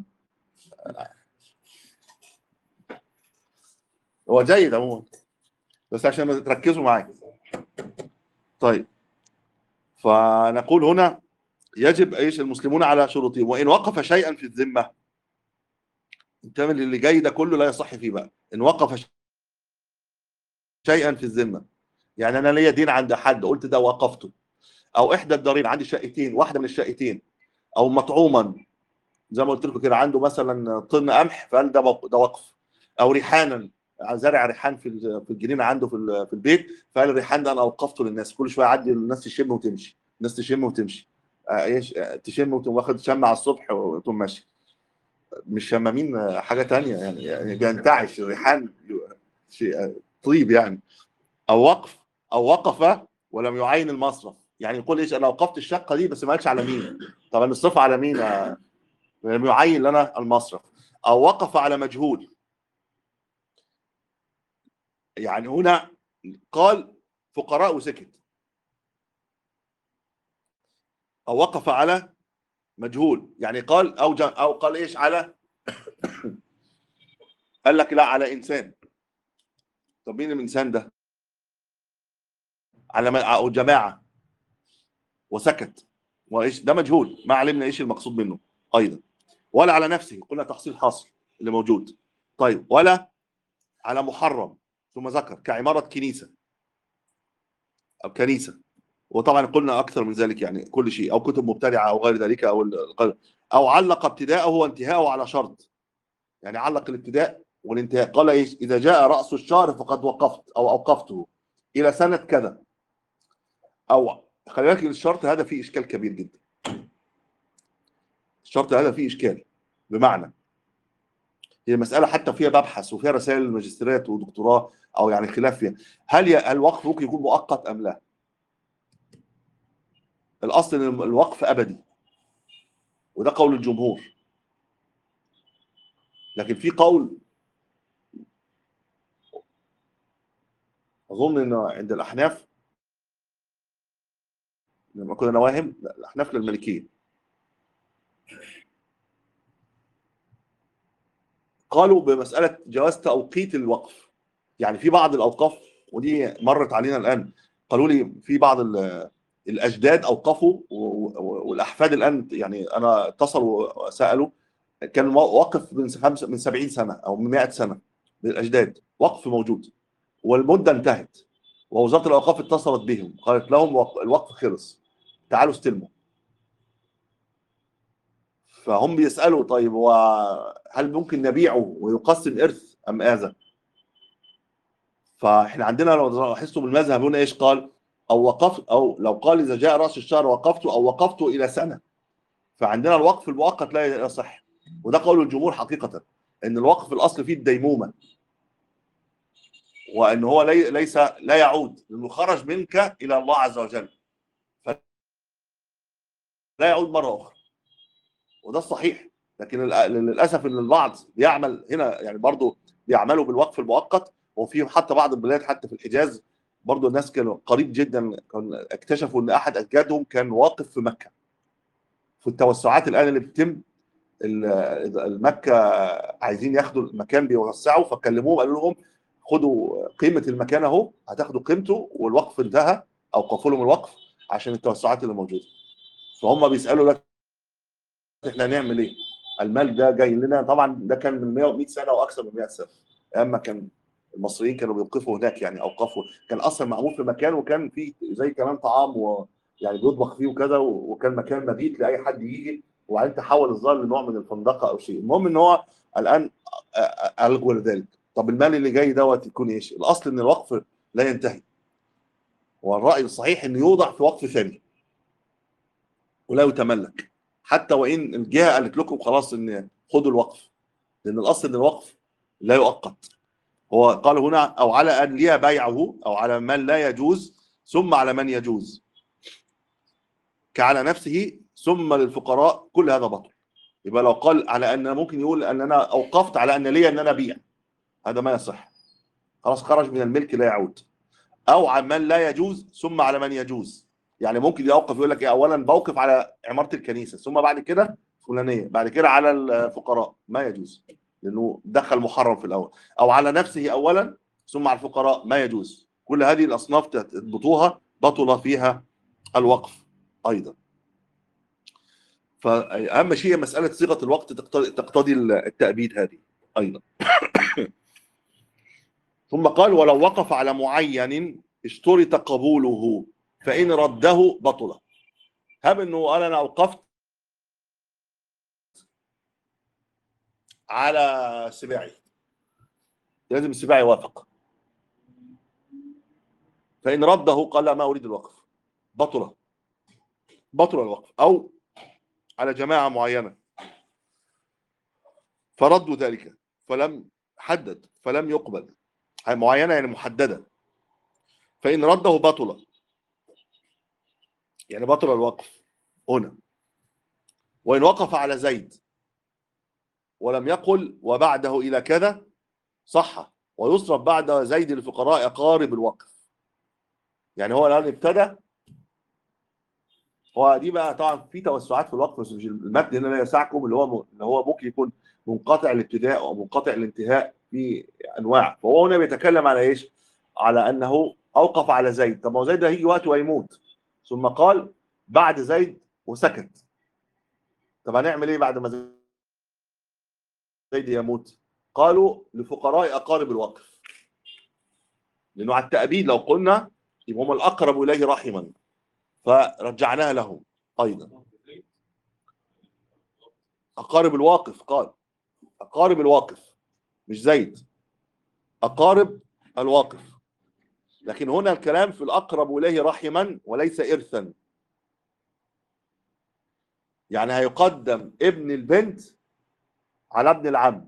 هو جيد عموما بس عشان ما تركزوا معايا طيب فنقول هنا يجب ايش المسلمون على شروطهم وان وقف شيئا في الذمه انتبه اللي جاي ده كله لا يصح فيه بقى ان وقف شيئا في الذمه يعني انا ليا دين عند حد قلت ده وقفته او احدى الدارين عندي شقتين واحده من الشقتين او مطعوما زي ما قلت لكم كده عنده مثلا طن قمح فقال ده وق- ده وقف او ريحانا زارع ريحان في ال- في الجنينه عنده في ال- في البيت فقال الريحان ده انا اوقفته للناس كل شويه يعدي الناس تشم وتمشي الناس تشم وتمشي آه، ايش آه، تشم وتقوم واخد شمه على الصبح وتقوم ماشي مش شمامين آه، حاجه تانية يعني يعني بينتعش الريحان شيء آه، طيب يعني او وقف او وقف ولم يعين المصرف يعني يقول ايش انا وقفت الشقه دي بس ما قالش على مين طب انا الصفه على مين آه، لم يعين لنا المصرف او وقف على مجهول يعني هنا قال فقراء وسكت او وقف على مجهول يعني قال او جا او قال ايش على قال لك لا على انسان طب مين الانسان ده على م- او جماعه وسكت وايش ده مجهول ما علمنا ايش المقصود منه ايضا ولا على نفسه قلنا تحصيل حاصل اللي موجود طيب ولا على محرم ثم ذكر كعماره كنيسه او كنيسه وطبعا قلنا اكثر من ذلك يعني كل شيء او كتب مبتدعه او غير ذلك او ال- او علق ابتداءه وانتهاءه على شرط يعني علق الابتداء والانتهاء قال ايش اذا جاء راس الشهر فقد وقفت او اوقفته الى سنه كذا او خلي بالك الشرط هذا فيه اشكال كبير جدا الشرط هذا فيه اشكال بمعنى هي المساله حتى فيها ببحث وفيها رسائل ماجستيرات ودكتوراه او يعني خلاف فيها هل ي- الوقف ممكن يكون مؤقت ام لا؟ الاصل ان الوقف ابدي وده قول الجمهور لكن في قول اظن ان عند الاحناف لما كنا نواهم لا، الاحناف للمالكيه قالوا بمساله جواز توقيت الوقف يعني في بعض الاوقاف ودي مرت علينا الان قالوا لي في بعض ال- الاجداد اوقفوا و- و- والاحفاد الان يعني انا اتصلوا وسالوا كان واقف من خمسة من 70 سنه او من 100 سنه من الاجداد وقف موجود والمده انتهت ووزاره الاوقاف اتصلت بهم قالت لهم وق- الوقف خلص تعالوا استلموا فهم بيسالوا طيب هو هل ممكن نبيعه ويقسم ارث ام ماذا؟ فاحنا عندنا لو لاحظتوا بالمذهب هنا ايش قال؟ او وقفت او لو قال اذا جاء راس الشهر وقفت او وقفت الى سنه فعندنا الوقف المؤقت لا يصح وده قول الجمهور حقيقه ان الوقف الاصل فيه الديمومه وان هو لي ليس لا يعود لانه خرج منك الى الله عز وجل فلا يعود مره اخرى وده الصحيح لكن للأ- للاسف ان البعض بيعمل هنا يعني برضه بيعملوا بالوقف المؤقت وفي حتى بعض البلاد حتى في الحجاز برضه الناس كانوا قريب جدا كان اكتشفوا ان احد اجدادهم كان واقف في مكه في التوسعات الان اللي بتتم ال- المكه عايزين ياخدوا المكان بيوسعوا فكلموهم قالوا لهم خدوا قيمه المكان اهو هتاخدوا قيمته والوقف انتهى اوقفوا لهم الوقف عشان التوسعات اللي موجوده فهم بيسالوا لك احنا هنعمل ايه؟ المال ده جاي لنا طبعا ده كان من 100 100 سنه واكثر من 100 سنه اما كان المصريين كانوا بيوقفوا هناك يعني اوقفوا كان اصلا معمول في مكان وكان فيه زي كمان طعام و يعني بيطبخ فيه وكذا و- وكان مكان مبيت لاي حد يجي وبعدين تحول الظاهر لنوع من الفندقه او شيء المهم ان هو الان أ- أ- الغوا ذلك طب المال اللي جاي دوت يكون ايش الاصل ان الوقف لا ينتهي والراي الصحيح انه يوضع في وقف ثاني ولا يتملك حتى وان الجهه قالت لكم خلاص ان خدوا الوقف لان الاصل ان الوقف لا يؤقت هو قال هنا او على ان لي بيعه او على من لا يجوز ثم على من يجوز كعلى نفسه ثم للفقراء كل هذا بطل يبقى لو قال على ان ممكن يقول ان انا اوقفت على ان لي ان انا ابيع هذا ما يصح خلاص خرج من الملك لا يعود او على من لا يجوز ثم على من يجوز يعني ممكن يوقف يقول لك ايه اولا بوقف على عماره الكنيسه ثم بعد كده فلانيه بعد كده على الفقراء ما يجوز لانه دخل محرم في الاول او على نفسه اولا ثم على الفقراء ما يجوز كل هذه الاصناف تضبطوها بطل فيها الوقف ايضا فاهم شيء مساله صيغه الوقت تقتضي تقتضي التابيد هذه ايضا ثم قال ولو وقف على معين اشترط قبوله فان رده بطل هب انه قال انا اوقفت على سباعي لازم السباعي يوافق فان رده قال لا ما اريد الوقف بطل بطل الوقف او على جماعه معينه فردوا ذلك فلم حدد فلم يقبل معينه يعني محدده فان رده بطل يعني بطل الوقف هنا وان وقف على زيد ولم يقل وبعده الى كذا صح ويصرف بعد زيد الفقراء اقارب الوقف يعني هو الان ابتدى هو دي بقى طبعا في توسعات في الوقف بس مش المتن هنا لا يسعكم اللي هو اللي هو ممكن يكون منقطع الابتداء او منقطع الانتهاء في انواع فهو هنا بيتكلم على ايش؟ على انه اوقف على زيد طب ما هو زيد ده هيجي وقت ويموت ثم قال بعد زيد وسكت طب هنعمل ايه بعد ما زيد يموت؟ قالوا لفقراء اقارب الوقف لانه على التأبيد لو قلنا يبقى هم الاقرب اليه رحما فرجعناها لهم ايضا اقارب الواقف قال اقارب الواقف مش زيد اقارب الواقف لكن هنا الكلام في الاقرب اليه رحما وليس ارثا يعني هيقدم ابن البنت على ابن العم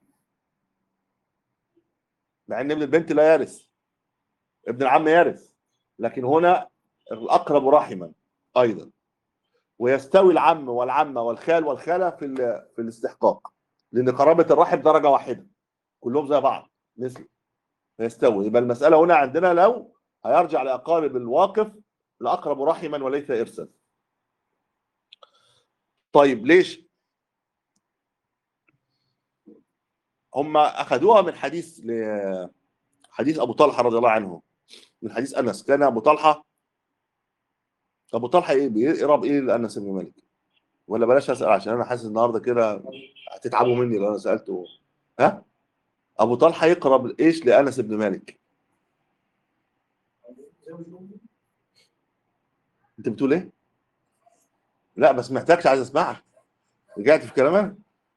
مع ان ابن البنت لا يرث ابن العم يرث لكن هنا الاقرب رحما ايضا ويستوي العم والعمه والخال والخاله في في الاستحقاق لان قرابه الرحم درجه واحده كلهم زي بعض مثل فيستوي يبقى المساله هنا عندنا لو هيرجع لاقارب الواقف الاقرب رحما وليس ارثا طيب ليش هم اخذوها من حديث ل... حديث ابو طلحه رضي الله عنه من حديث انس كان ابو طلحه ابو طلحه ايه بيقرب ايه لانس بن مالك ولا بلاش اسال عشان انا حاسس النهارده كده هتتعبوا مني لو انا سالته ها ابو طلحه يقرب ايش لانس بن مالك انت بتقول ايه لا بس محتاجش عايز اسمعك رجعت في كلامك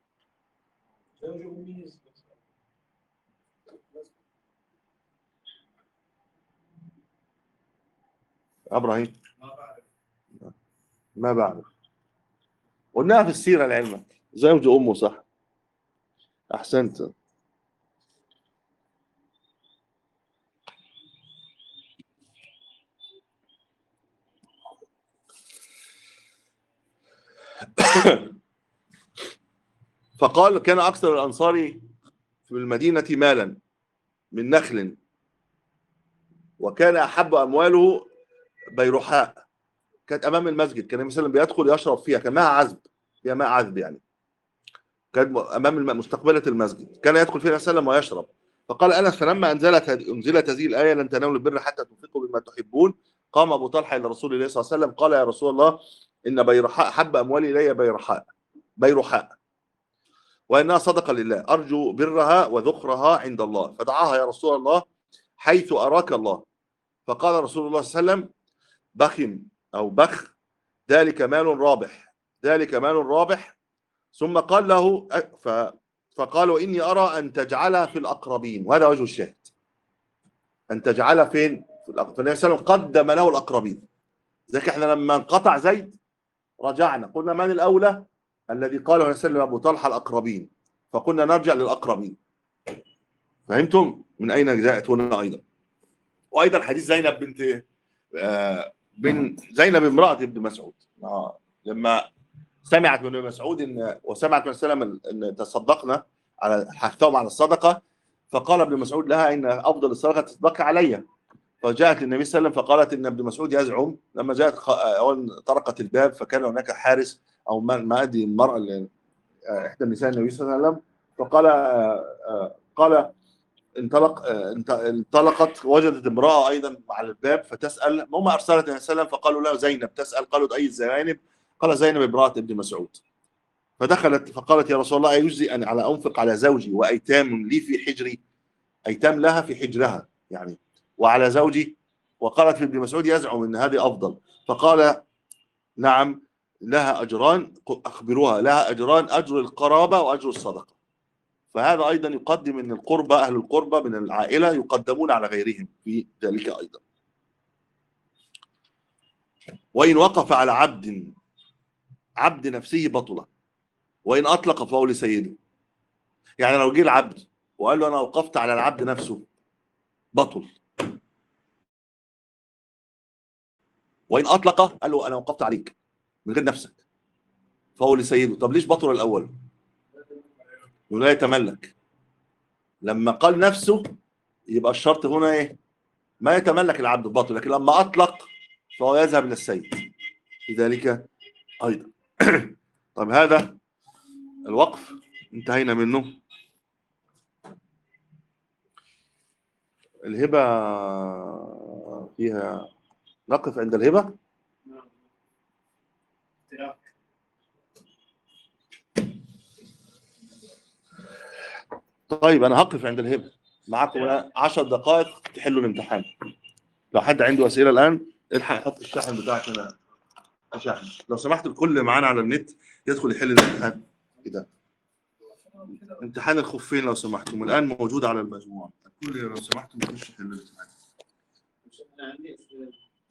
ابراهيم ما بعرف قلناها في السيره لعلمك زوج امه صح احسنت فقال كان اكثر الانصار في المدينه مالا من نخل وكان احب امواله بيرحاء كانت امام المسجد كان مثلا بيدخل يشرب فيها كان ماء عذب فيها ماء عذب يعني كانت امام الم... مستقبله المسجد كان يدخل فيها وسلم ويشرب فقال انس فلما انزلت انزلت هذه الايه لن تنالوا البر حتى تنفقوا بما تحبون قام ابو طلحه الى رسول الله صلى الله عليه وسلم قال يا رسول الله ان بيرحاء حب اموالي الي بيرحاء بيرحاء وانها صدقه لله ارجو برها وذخرها عند الله فدعاها يا رسول الله حيث اراك الله فقال رسول الله صلى الله عليه وسلم بخم او بخ ذلك مال رابح ذلك مال رابح ثم قال له ف فقال واني ارى ان تجعلها في الاقربين وهذا وجه الشاهد ان تجعلها فين في الاقربين فالنبي صلى الله عليه وسلم قدم له الاقربين ذلك احنا لما انقطع زيد رجعنا قلنا من الاولى الذي قاله النبي صلى الله عليه وسلم ابو طلحه الاقربين فقلنا نرجع للاقربين فهمتم من اين جاءت هنا ايضا وايضا حديث زينب بنت آه بن زينب امراه ابن مسعود آه لما سمعت من ابن مسعود ان وسمعت من سلم ان تصدقنا على حثهم على الصدقه فقال ابن مسعود لها ان افضل الصدقه تصدق علي فجاءت للنبي صلى الله عليه وسلم فقالت ان ابن مسعود يزعم لما جاءت خ- أولا طرقت الباب فكان هناك حارس او ما ما ادري المراه اللي آه، احدى النساء النبي صلى الله عليه وسلم فقال آه، آه، قال انطلق آه، انت- انطلقت وجدت امراه ايضا على الباب فتسال هم ارسلت النبي صلى الله عليه وسلم فقالوا لها زينب تسال قالوا اي زينب قال زينب امراه ابن مسعود فدخلت فقالت يا رسول الله أيجزي أن على أنفق على زوجي وأيتام لي في حجري أيتام لها في حجرها يعني وعلى زوجي وقالت في ابن مسعود يزعم أن هذه أفضل فقال نعم لها أجران أخبروها لها أجران أجر القرابة وأجر الصدقة فهذا أيضا يقدم أن القربة أهل القربة من العائلة يقدمون على غيرهم في ذلك أيضا وإن وقف على عبد عبد نفسه بطلة وإن أطلق فهو لسيده يعني لو جه العبد وقال له أنا وقفت على العبد نفسه بطل وإن أطلق قال له أنا وقفت عليك من غير نفسك فهو لسيده طب ليش بطل الأول ولا يتملك لما قال نفسه يبقى الشرط هنا إيه ما يتملك العبد الباطل لكن لما أطلق فهو يذهب إلى السيد لذلك أيضا طب هذا الوقف انتهينا منه الهبة فيها نقف عند الهبة اختلاف طيب أنا هقف عند الهبة معكم الآن 10 دقائق تحلوا الامتحان لو حد عنده أسئلة الآن الحق يحط الشاحن بتاعك هنا الشاحن لو سمحت الكل معانا على النت يدخل يحل الامتحان كده امتحان الخفين لو سمحتم الآن موجود على المجموعة الكل لو سمحتم يخش يحل الامتحان انا عندي أسئلة.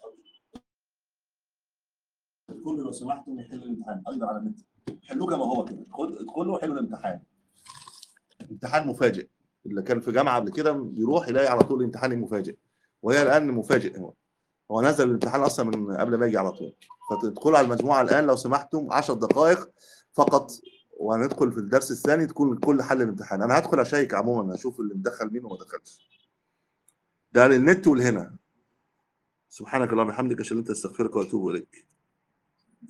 الكل لو سمحتم يحل الامتحان ايضا على النت حلوه كما هو كده خد ادخلوا حلوا الامتحان امتحان مفاجئ اللي كان في جامعه قبل كده بيروح يلاقي على طول الامتحان المفاجئ وهي الان مفاجئ هو هو نزل الامتحان اصلا من قبل ما يجي على طول فتدخلوا على المجموعه الان لو سمحتم 10 دقائق فقط وهندخل في الدرس الثاني تكون الكل حل الامتحان انا هدخل اشيك عموما اشوف اللي مدخل مين وما دخلش ده للنت والهنا سبحانك اللهم وبحمدك اشهد ان لا اله الا انت استغفرك واتوب اليك